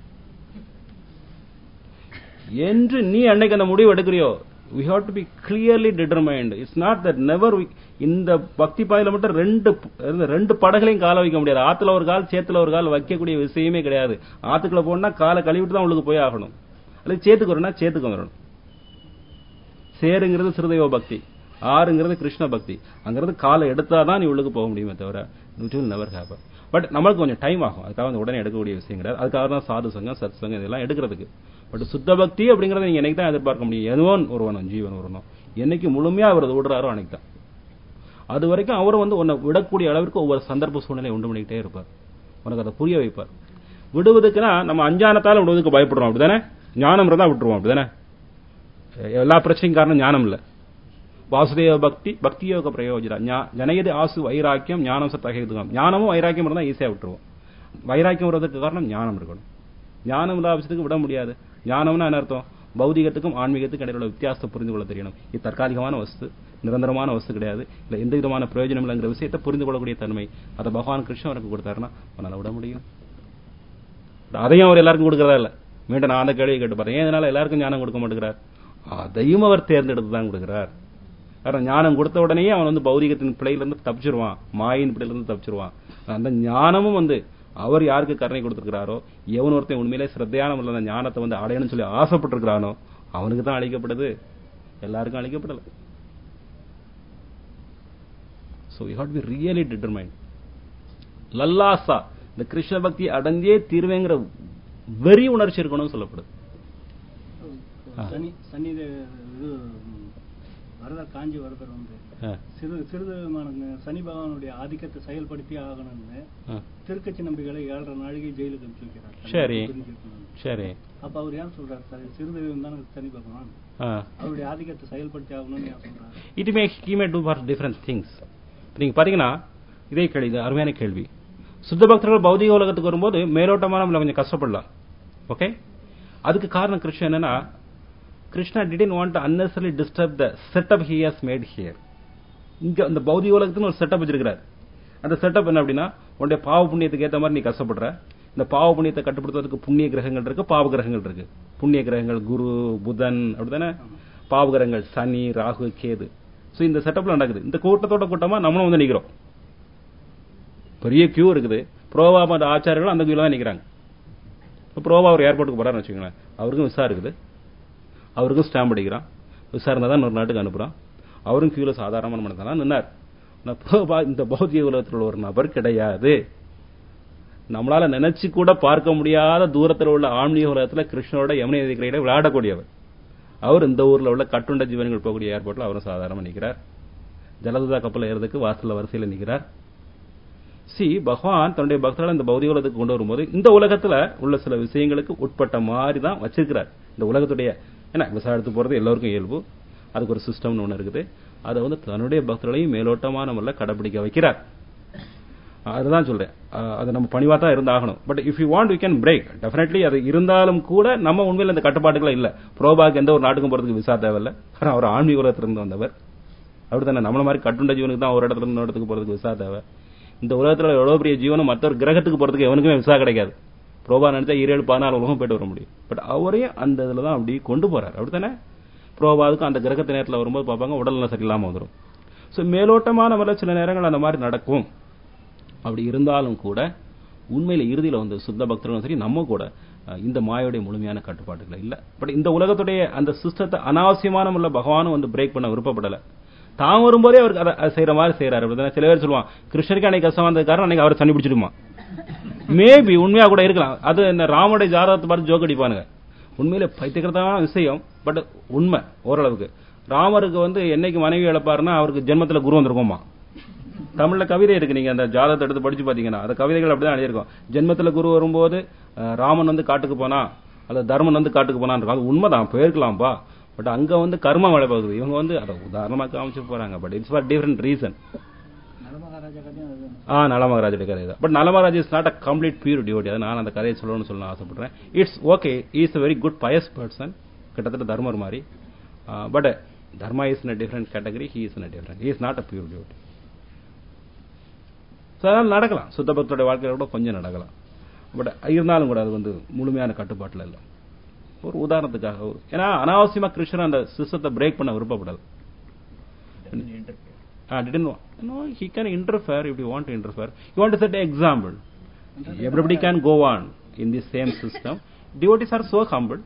என்று நீ அன்னைக்கு அந்த முடிவு எடுக்கிறியோ we have to be clearly determined it's not that never we இந்த பக்தி பாதையில மட்டும் ரெண்டு ரெண்டு படகளையும் கால வைக்க முடியாது ஆத்துல ஒரு கால் சேத்துல ஒரு கால் வைக்கக்கூடிய விஷயமே கிடையாது ஆத்துக்குள்ள போனா காலை கழுவிட்டு தான் உங்களுக்கு போய் ஆகணும் அல்லது சேத்துக்கு வரணும்னா சேத்துக்கு வரணும் சேருங்கிறது சிறுதெய்வ பக்தி ஆறுங்கிறது கிருஷ்ண பக்தி அங்கிறது காலை எடுத்தாதான் நீ உள்ளுக்கு போக முடியுமே தவிர it will never happen but நம்மளுக்கு கொஞ்சம் டைம் ஆகும் அதுக்காக வந்து உடனே எடுக்கக்கூடிய விஷயம் கிடையாது அதுக்காக தான் சாது சங்கம் சத் சங்கம் இதெல்லாம் எடுக்கிறதுக்கு பட் சுத்த பக்தி அப்படிங்கறத நீங்க என்னைக்கு தான் எதிர்பார்க்க முடியும் எதுவன் ஒருவனும் ஜீவன் ஒருவனும் என்னைக்கு முழுமையா அவர் விடுறாரோ அன்னைக்கு தான் அது வரைக்கும் அவர் வந்து உன்னை விடக்கூடிய அளவிற்கு ஒவ்வொரு சந்தர்ப்ப சூழ்நிலை உண்டு பண்ணிக்கிட்டே இருப்பார் உனக்கு அதை புரிய வைப்பார் விடுவதுக்குன்னா நம்ம அஞ்ஞானத்தால விடுவதுக்கு பயப்படுறோம் அப்படிதானே ஞானம் இருந்தா விட்டுருவோம் அப்படிதானே எல்லா பிரச்சனையும் காரணம் ஞானம் இல்ல வாசுதேவ பக்தி பக்தி யோக பிரயோஜனா ஜனயது ஆசு வைராக்கியம் ஞானம் சத்தகம் ஞானமும் வைராக்கியம் இருந்தா ஈஸியா விட்டுருவோம் வைராக்கியம் வருவதற்கு காரணம் ஞானம் இருக்கணும் ஞானம் இல்லாத விஷயத்துக்கு விட முடியாது ஞானம்னா என்ன அர்த்தம் பௌதிகத்துக்கும் ஆன்மீகத்துக்கும் இடையில வித்தியாசத்தை புரிந்து கொள்ள தெரியணும் இது தற்காலிகமான வஸ்து நிரந்தரமான வஸ்து கிடையாது இல்ல எந்த விதமான பிரயோஜனம் இல்லைங்கிற விஷயத்தை புரிந்து கொள்ளக்கூடிய தன்மை அதை பகவான் கிருஷ்ணன் அவருக்கு கொடுத்தாருன்னா அவனால விட முடியும் அதையும் அவர் எல்லாருக்கும் கொடுக்கறதா இல்ல மீண்டும் நான் அந்த கேள்வியை கேட்டு பாருங்க ஏன் இதனால எல்லாருக்கும் ஞானம் கொடுக்க மாட்டேங்கிறார் அதையும் அவர் தேர்ந்தெடுத்து தான் கொடுக்கிறார் காரணம் ஞானம் கொடுத்த உடனே அவன் வந்து பௌதிகத்தின் பிழையிலிருந்து தப்பிச்சிருவான் மாயின் பிழையிலிருந்து தப்பிச்சிருவான் அந்த ஞானமும் வந்து அவர் யாருக்கு கருணை கொடுத்திருக்கிறாரோ எவன் ஒருத்தன் உண்மையிலே சிரத்தையான உள்ள ஞானத்தை வந்து அடையணும்னு சொல்லி ஆசைப்பட்டிருக்கிறானோ அவனுக்கு தான் அளிக்கப்படுது எல்லாருக்கும் அளிக்கப்படல so you had be really determine லல்லாசா இந்த கிருஷ்ண பக்தி அடைஞ்சே தீர்வேங்கிற வெறி உணர்ச்சி இருக்கணும்னு சொல்லப்படுது சனி சனி இது வரதர் காஞ்சி வரதர் வந்து சிறு சிறிதமான சனி பகவானுடைய ஆதிக்கத்தை செயல்படுத்தி ஆகணும்னு திருக்கட்சி நம்பிகளை ஏழரை நாளைக்கு ஜெயிலுக்கு அனுப்பிச்சு வைக்கிறார் சரி சரி அப்ப அவர் ஏன் சொல்றாரு சார் சிறுதெய்வம் தானே சனி பகவான் அவருடைய ஆதிக்கத்தை செயல்படுத்தி ஆகணும்னு ஏன் சொல்றாரு it may he may do for different things நீங்க பாத்தீங்கன்னா இதே கேள்வி இது அருமையான கேள்வி சுத்த பக்தர்கள் பௌதிக உலகத்துக்கு வரும்போது மேலோட்டமான நம்மள கொஞ்சம் கஷ்டப்படலாம் ஓகே அதுக்கு காரணம் கிருஷ்ணன் என்னன்னா Krishna didn't want unnecessary disturb the setup he has made here இங்க அந்த பௌதிக உலகத்துன்னு ஒரு செட்டப் வச்சிருக்கிறார் அந்த செட்டப் என்ன அப்படின்னா உன்னுடைய பாவ புண்ணியத்துக்கு ஏற்ற மாதிரி நீ கஷ்டப்படுற இந்த பாவ புண்ணியத்தை கட்டுப்படுத்துவதற்கு புண்ணிய கிரகங்கள் இருக்கு பாவ கிரகங்கள் இருக்கு புண்ணிய கிரகங்கள் குரு புதன் அப்படித்தானே பாவ கிரகங்கள் சனி ராகு கேது சோ இந்த செட்டப்ல நடக்குது இந்த கூட்டத்தோட கூட்டமா நம்மளும் வந்து நிக்கிறோம் பெரிய கியூ இருக்குது புரோவா மத ஆச்சாரியர்களும் அந்த கியூல தான் நிக்கிறாங்க புரோவா ஒரு ஏர்போர்ட்டுக்கு போறாருன்னு வச்சுக்கோங்களேன் அவருக்கும் விசா இருக்குது அவருக்கும் ஸ்டாம்ப் அடிக்கிறான் விசா இருந்தா தான் ஒரு நாட்டுக்கு அனுப்புறான் அவரும் கியூல சாதாரணமான மனிதனா நின்னார் இந்த பௌத்திக உலகத்தில் ஒரு நபர் கிடையாது நம்மளால நினைச்சு கூட பார்க்க முடியாத தூரத்தில் உள்ள ஆன்மீக உலகத்துல கிருஷ்ணனோட யமுனை நதிக்கரையில விளையாடக்கூடியவர் அவர் இந்த ஊர்ல உள்ள கட்டுண்ட ஜீவன்கள் போகக்கூடிய ஏர்போர்ட்ல அவரும் சாதாரணமா நிக்கிறார் ஜலதுதா கப்பல் ஏறதுக்கு வாசல்ல வரிசையில நிக்கிறார் சி பகவான் தன்னுடைய பக்தர்களை இந்த பௌதிக உலகத்துக்கு கொண்டு வரும்போது இந்த உலகத்துல உள்ள சில விஷயங்களுக்கு உட்பட்ட மாதிரி தான் வச்சிருக்கிறார் இந்த உலகத்துடைய ஏன்னா விசா எடுத்து போறது எல்லோருக்கும் இயல்பு அதுக்கு ஒரு சிஸ்டம்னு ஒண்ணு இருக்குது அதை வந்து தன்னுடைய பக்தர்களையும் மேலோட்டமான முறையில் கடைபிடிக்க வைக்கிறார் அதுதான் சொல்றேன் அது நம்ம பணிவா தான் இருந்தாகணும் but if you want you can break definitely அது இருந்தாலும் கூட நம்ம உண்மையில் இந்த கட்டுப்பாடுகள் இல்ல புரோபாக்கு எந்த ஒரு நாட்டுக்கும் போறதுக்கு விசா தேவையில்ல ஆனால் அவர் ஆன்மீக உலகத்திலிருந்து வந்தவர் அப்படித்தானே நம்மள மாதிரி கட்டுண்ட ஜீவனுக்கு தான் ஒரு இடத்துல இருந்து இடத்துக்கு போறதுக்கு விசா தேவை இந்த உலகத்துல எவ்வளவு பெரிய ஜீவனும் மற்ற ஒரு கிரகத்துக்கு போறதுக்கு எவனுக்குமே விசா கிடைக்காது புரோபா நினைச்சா ஈரேழு பதினாலு உலகம் போயிட்டு வர முடியும் பட் அவரையும் அந்த இதுல தான் அப்படி கொண்டு போறாரு அப்படித்தானே புரோபாவுக்கு அந்த கிரகத்து நேரத்துல வரும்போது பார்ப்பாங்க உடல்நலம் சரியில்லாம வந்துடும் ஸோ மேலோட்டமான முறையில் சில நேரங்கள் அந்த மாதிரி நடக்கும் அப்படி இருந்தாலும் கூட உண்மையில இறுதியில வந்து சுத்த பக்தர்களும் சரி நம்ம கூட அஹ், இந்த மாயோடைய முழுமையான கட்டுப்பாடுகள் இல்ல பட் இந்த உலகத்துடைய அந்த சிஸ்டத்தை அனாவசியமான முறையில் பகவானும் வந்து பிரேக் பண்ண விருப்பப்படல தான் வரும்போதே அவருக்கு அதை அதை செய்யற மாதிரி செய்யறாரு அப்படிதானே சில பேர் சொல்லுவான் கிருஷ்ணருக்கு அன்னைக்கு கஷ்டம் வந்தது காரணம் அன்னைக்கு அவர் தண்ணி பிடிச்சிடுமா மேபி உண்மையா கூட இருக்கலாம் அது இந்த ராமனுடைய ஜாதகத்தை பார்த்து ஜோக் அடிப்பானுங்க உண்மையில பைத்தியக்கிறதான விஷயம் பட் உண்மை ஓரளவுக்கு ராமருக்கு வந்து என்னைக்கு மனைவி இழப்பாருன்னா அவருக்கு ஜென்மத்துல குரு வந்திருக்குமா தமிழ்ல கவிதை இருக்கு நீங்க அந்த ஜாதகத்தை எடுத்து படிச்சு பாத்தீங்கன்னா அந்த கவிதைகள் அப்படிதான் எழுதியிருக்கும் ஜென்மத்துல குரு வரும்போது அஹ், ராமன் வந்து காட்டுக்கு போனா அல்லது தர்மன் வந்து காட்டுக்கு போனான் இருக்கும் அது உண்மைதான் போயிருக்கலாம்பா பட் அங்க வந்து கர்மம் வேலை பார்க்குது இவங்க வந்து அதை உதாரணமா காமிச்சு போறாங்க but it's for different reason Nalamaharaja கதையும் அதுதான் ஆ நலமகராஜுடைய கதை தான் but Nalamaharaj is not a complete pure devotee அதை நான் அந்த கதையை சொல்லணும்னு சொல்ல ஆசைப்படுறேன் it's okay is a very good pious person கிட்டத்தட்ட தர்மர் மாதிரி but Dharma is in different category he is in different he is not a pure devotee so அதனால் நடக்கலாம் சுத்த பக்தருடைய வாழ்க்கையில கூட கொஞ்சம் நடக்கலாம் பட் இருந்தாலும் கூட அது வந்து முழுமையான கட்டுப்பாட்டில் இல்லை ஒரு உதாரணத்துக்காக ஒரு ஏன்னா அனாவசியமா கிருஷ்ணன் அந்த சிஸ்டத்தை பிரேக் பண்ண விருப்பப்படல Ah, didn't want. No, he can interfere if you want to interfere. You want to set an example. Everybody can go on in the same system. Devotees are so humble.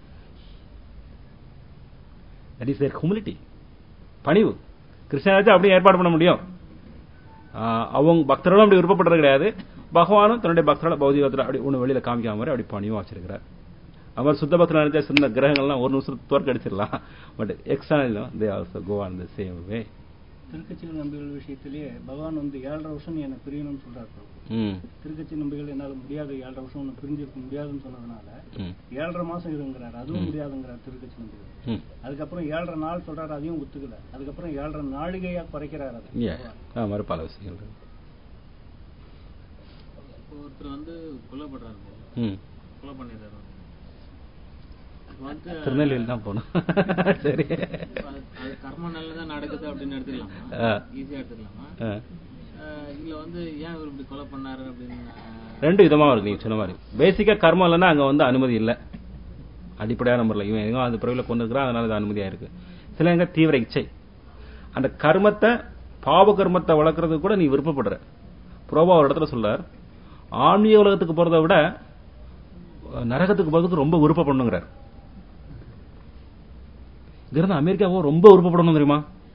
That is their humility. பணிவு கிருஷ்ணராஜா அப்படியே ஏற்பாடு பண்ண முடியும் ஆஹ் அவங்க பக்தர்களும் அப்படி விருப்பப்படுறது கிடையாது பகவானும் தன்னுடைய பக்தர்கள பௌதிகத்தில் அப்படி ஒன்று வெளியில காமிக்காம மாதிரி அப்படி பணியும் வச்சிருக்கிறார் அவர் சுத்த பக்தர் நினைச்சா சின்ன கிரகங்கள்லாம் ஒரு நிமிஷம் தோற்கடிச்சிடலாம் but external they also go on the same way Thirukachi Nambigal விஷயத்திலேயே பகவான் வந்து ஏழரை வருஷம் நீ என்னை பிரியணும்னு சொல்றாரு பிரபு. ம் திருக்கட்சி நம்பிகள் என்னால முடியாது ஏழரை வருஷம் ஒன்று பிரிஞ்சிருக்க முடியாதுன்னு சொன்னதுனால ம் ஏழரை மாசம் இருங்கிறார் அதுவும் முடியாதுங்கிறார் திருக்கட்சி நம்பிகள் ம் அதுக்கப்புறம் ஏழரை நாள் சொல்றாரு அதையும் ஒத்துக்கல அதுக்கப்புறம் ஏழரை நாழிகையா குறைக்கிறாரு அதை Yeah. ஆ மாதிரி பல விஷயங்கள் இருக்கு. இப்போ ஒருத்தர் வந்து கொல்லப்படுறாரு ம் கொலை பண்ணிடுறாரு இப்போ வந்து திருநெல்வேலி தான் போகணும் சரி அது அது கர்ம நல்லதான் நடக்குது அப்படின்னு எடுத்துக்கலாமா ஆ. ஈஸியா எடுத்துக்கலாமா ஆ. அஹ் இதுல வந்து ஏன் இவர் இப்படி கொலை பண்ணாரு அப்படின்னு அஹ், ரெண்டு விதமா இருக்கு நீங்க சொன்ன மாதிரி பேசிக்கா கர்மம் இல்லைன்னா அங்க வந்து அனுமதி இல்லை அடிப்படையான முறையில் இவன் எங்க அந்த பிறவில கொண்டு இருக்கிறான் அதனால அது அனுமதியா இருக்கு சில எங்க தீவிர இச்சை அந்த கர்மத்தை பாவ கர்மத்தை வளர்க்கறதுக்கு கூட நீ விருப்பப்படுற புரோபா ஒரு இடத்துல சொல்றார் ஆன்மீக உலகத்துக்கு போறதை விட அஹ், நரகத்துக்கு போறதுக்கு ரொம்ப விருப்பப்படணுங்கிறார் இங்கிருந்து அமெரிக்காவோ ரொம்ப விருப்பப்படணும் தெரியுமா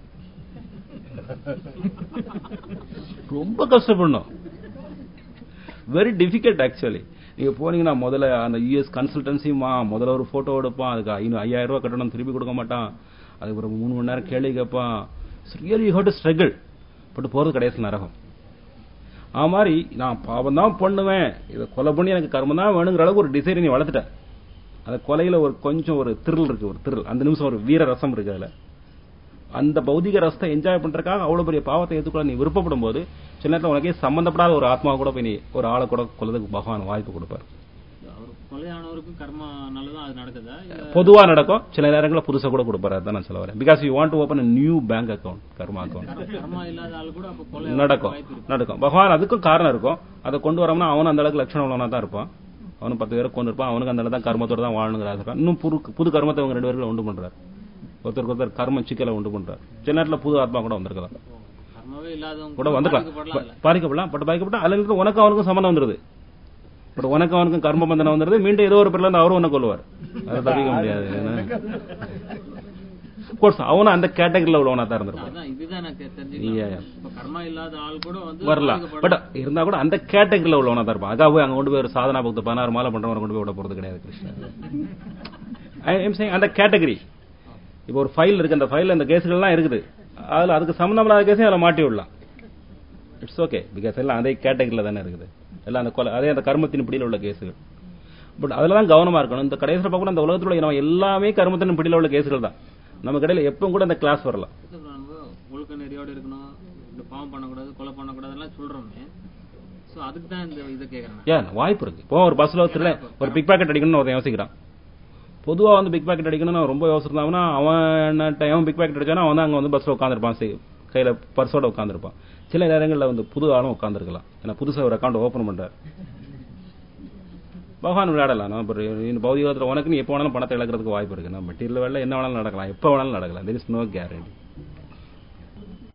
ரொம்ப கஷ்டப்படணும் வெரி டிஃபிகல்ட் ஆக்சுவலி நீங்க போனீங்கன்னா முதல்ல அந்த யூஎஸ் கன்சல்டன்சிமா முதல்ல ஒரு போட்டோ எடுப்பான் அதுக்கு ஐநூறு ஐயாயிரம் ரூபாய் கட்டணம் திருப்பி கொடுக்க மாட்டான் அதுக்கு ஒரு மூணு மணி நேரம் கேள்வி கேட்பான் ரியலி ஹோட் ஸ்ட்ரகிள் பட் போறது கடைசி நரகம் ஆ மாதிரி நான் பாவம் தான் பண்ணுவேன் இதை கொலை பண்ணி எனக்கு கர்மம் தான் வேணுங்கிற அளவுக்கு ஒரு டிசைன் நீ வளர்த்துட்டேன் அந்த கொலையில ஒரு கொஞ்சம் ஒரு திரில் இருக்கு ஒரு திரில் அந்த நிமிஷம் ஒரு வீர ரசம் இருக்கு அதுல அந்த பௌதிக ரசத்தை என்ஜாய் பண்றதுக்காக அவ்வளவு பெரிய பாவத்தை ஏற்றுக்கொள்ள நீ விருப்பப்படும் போது சில நேரத்தில் உனக்கே சம்பந்தப்படாத ஒரு ஆத்மா கூட போய் நீ ஒரு ஆளை கூட கொல்லதுக்கு பகவான் வாய்ப்பு கொடுப்பார் அவர் கொலையானவருக்கும் கர்ம நல்லதான் அது நடக்குதா இல்ல பொதுவா நடக்கும் சில நேரங்களில் புதுசா கூட கொடுப்பாரு அதான் நான் சொல்ல வரேன் because you want to open new bank account karma account கர்- கர்மா இல்லாத ஆள் கூட அப்ப கொலை நடக்கும் வாய்ப்பு இருக்கு நடக்கும் பகவான் அதுக்கும் காரணம் இருக்கும் அதை கொண்டு வரோம்னா அவனும் அந்த அளவுக்கு லட்சணம் உள்ளவனா தான் இருப்பான் அவனும் பத்து பேரை கொண்டு இருப்பான் அவனுக்கு அந்த அளவு தான் கர்மத்தோட தான் வாழணுங்கிற ஆசை இருக்கும். இன்னும் புது புது கர்மத்தை அவங்க ரெண்டு பேரும் உண்டு பண்றாரு ஒருத்தருக்கு ஒருத்தர் கர்ம சிக்கலை உண்டு பண்றாரு சில நேரத்தில் புது ஆத்மா கூட வந்திருக்கலாம் கர்மாவே இல்லாதவங்க கூட வந்துக்கலாம் பாதிக்கப்படலாம் இல்ல பாதிக்கப்படலாம் பட் பாதிக்கப்பட்டா அதுல இருந்து உனக்கு அவனுக்கும் சம்மந்தம் வந்துருது பட் உனக்கு அவனுக்கும் கர்ம பந்தனம் வந்துருது மீண்டும் ஏதோ ஒரு பேர்ல இருந்து அவரும் உன்னை கொள்வார் அதை தவிக்க முடியாது கோர்ஸ் அவனும் அந்த கேட்டகரியில் உள்ளவனா தான் இருந்திருப்பான் அதான் இதுதான் எனக்கு Yeah, தெரிஞ்சுக்கலாம் yeah. இப்ப கர்மா இல்லாத ஆள் கூட வந்து வரலாம் பட் பாதிக்கப்படலாம். இருந்தா கூட அந்த கேட்டகரியில் உள்ளவனா தான் இருப்பான் அதான் போய் அங்க கொண்டு போய் ஒரு சாதனா பக்த பதினாறு மாலை பண்றவங்க கொண்டு போய் விட போறது கிடையாது கிருஷ்ணன் அந்த கேட்டகரி இப்போ ஒரு ஃபைல் இருக்கு அந்த ஃபைல்ல அந்த கேஸுகள்லாம் இருக்குது அதுல அதுக்கு சம்பந்தமில்லாத கேஸையும் அதில் மாட்டி விடலாம் இட்ஸ் ஓகே பிகாஸ் எல்லாம் அதே கேட்டகரியில் தானே இருக்குது எல்லாம் அந்த கொலை அதே அந்த கர்மத்தின் பிடியில் உள்ள கேஸுகள் பட் அதில் தான் கவனமா இருக்கணும் இந்த கடைசியில் பார்க்கணும் அந்த உலகத்தில் உள்ள நம்ம எல்லாமே கர்மத்தின் பிடியில் உள்ள கேஸுகள் தான் நம்ம கடையில் எப்பவும் கூட அந்த கிளாஸ் வரலாம் இதுக்கு நம்ம ஒழுக்க நெறியோட இருக்கணும் இந்த பாவம் பண்ணக்கூடாது கொலை பண்ணக்கூடாதுலாம் சொல்றோமே சோ அதுக்கு தான் இந்த இதை கேக்குறேன் நான். ஏன் வாய்ப்பு இருக்கு இப்போ ஒரு பஸ்ல திருட ஒரு பிக் பாக்கெட் அடிக்கணும்னு ஒருத்தன் யோசிக்கிறான் பொதுவா வந்து பிக் பாக்கெட் அடிக்கணும்னு அவன் ரொம்ப யோசிச்சிருந்தாங்கன்னா அவன் டைம் பிக் பாக்கெட் அடிச்சானா அவன் தான் அங்க வந்து பஸ்ல உட்காந்துருப்பான் சரி கையில பர்ஸோட உட்காந்துருப்பான் சில நேரங்களில் வந்து புது ஆளும் உட்காந்துருக்கலாம் ஏன்னா புதுசா ஒரு அக்கௌண்ட் ஓபன் பண்றாரு பகவான் விளையாடலாம் நம்ம ஒரு இந்த பௌதிகத்தில் உனக்கு நீ எப்போ வேணாலும் பணத்தை இழக்கிறதுக்கு வாய்ப்பு இருக்கு நம்ம மெட்டீரியல் வேலை என்ன வேணாலும் நடக்கலாம் எப்போ வேணாலும் நடக்கலாம் தெர் இஸ் நோ கேரண்டி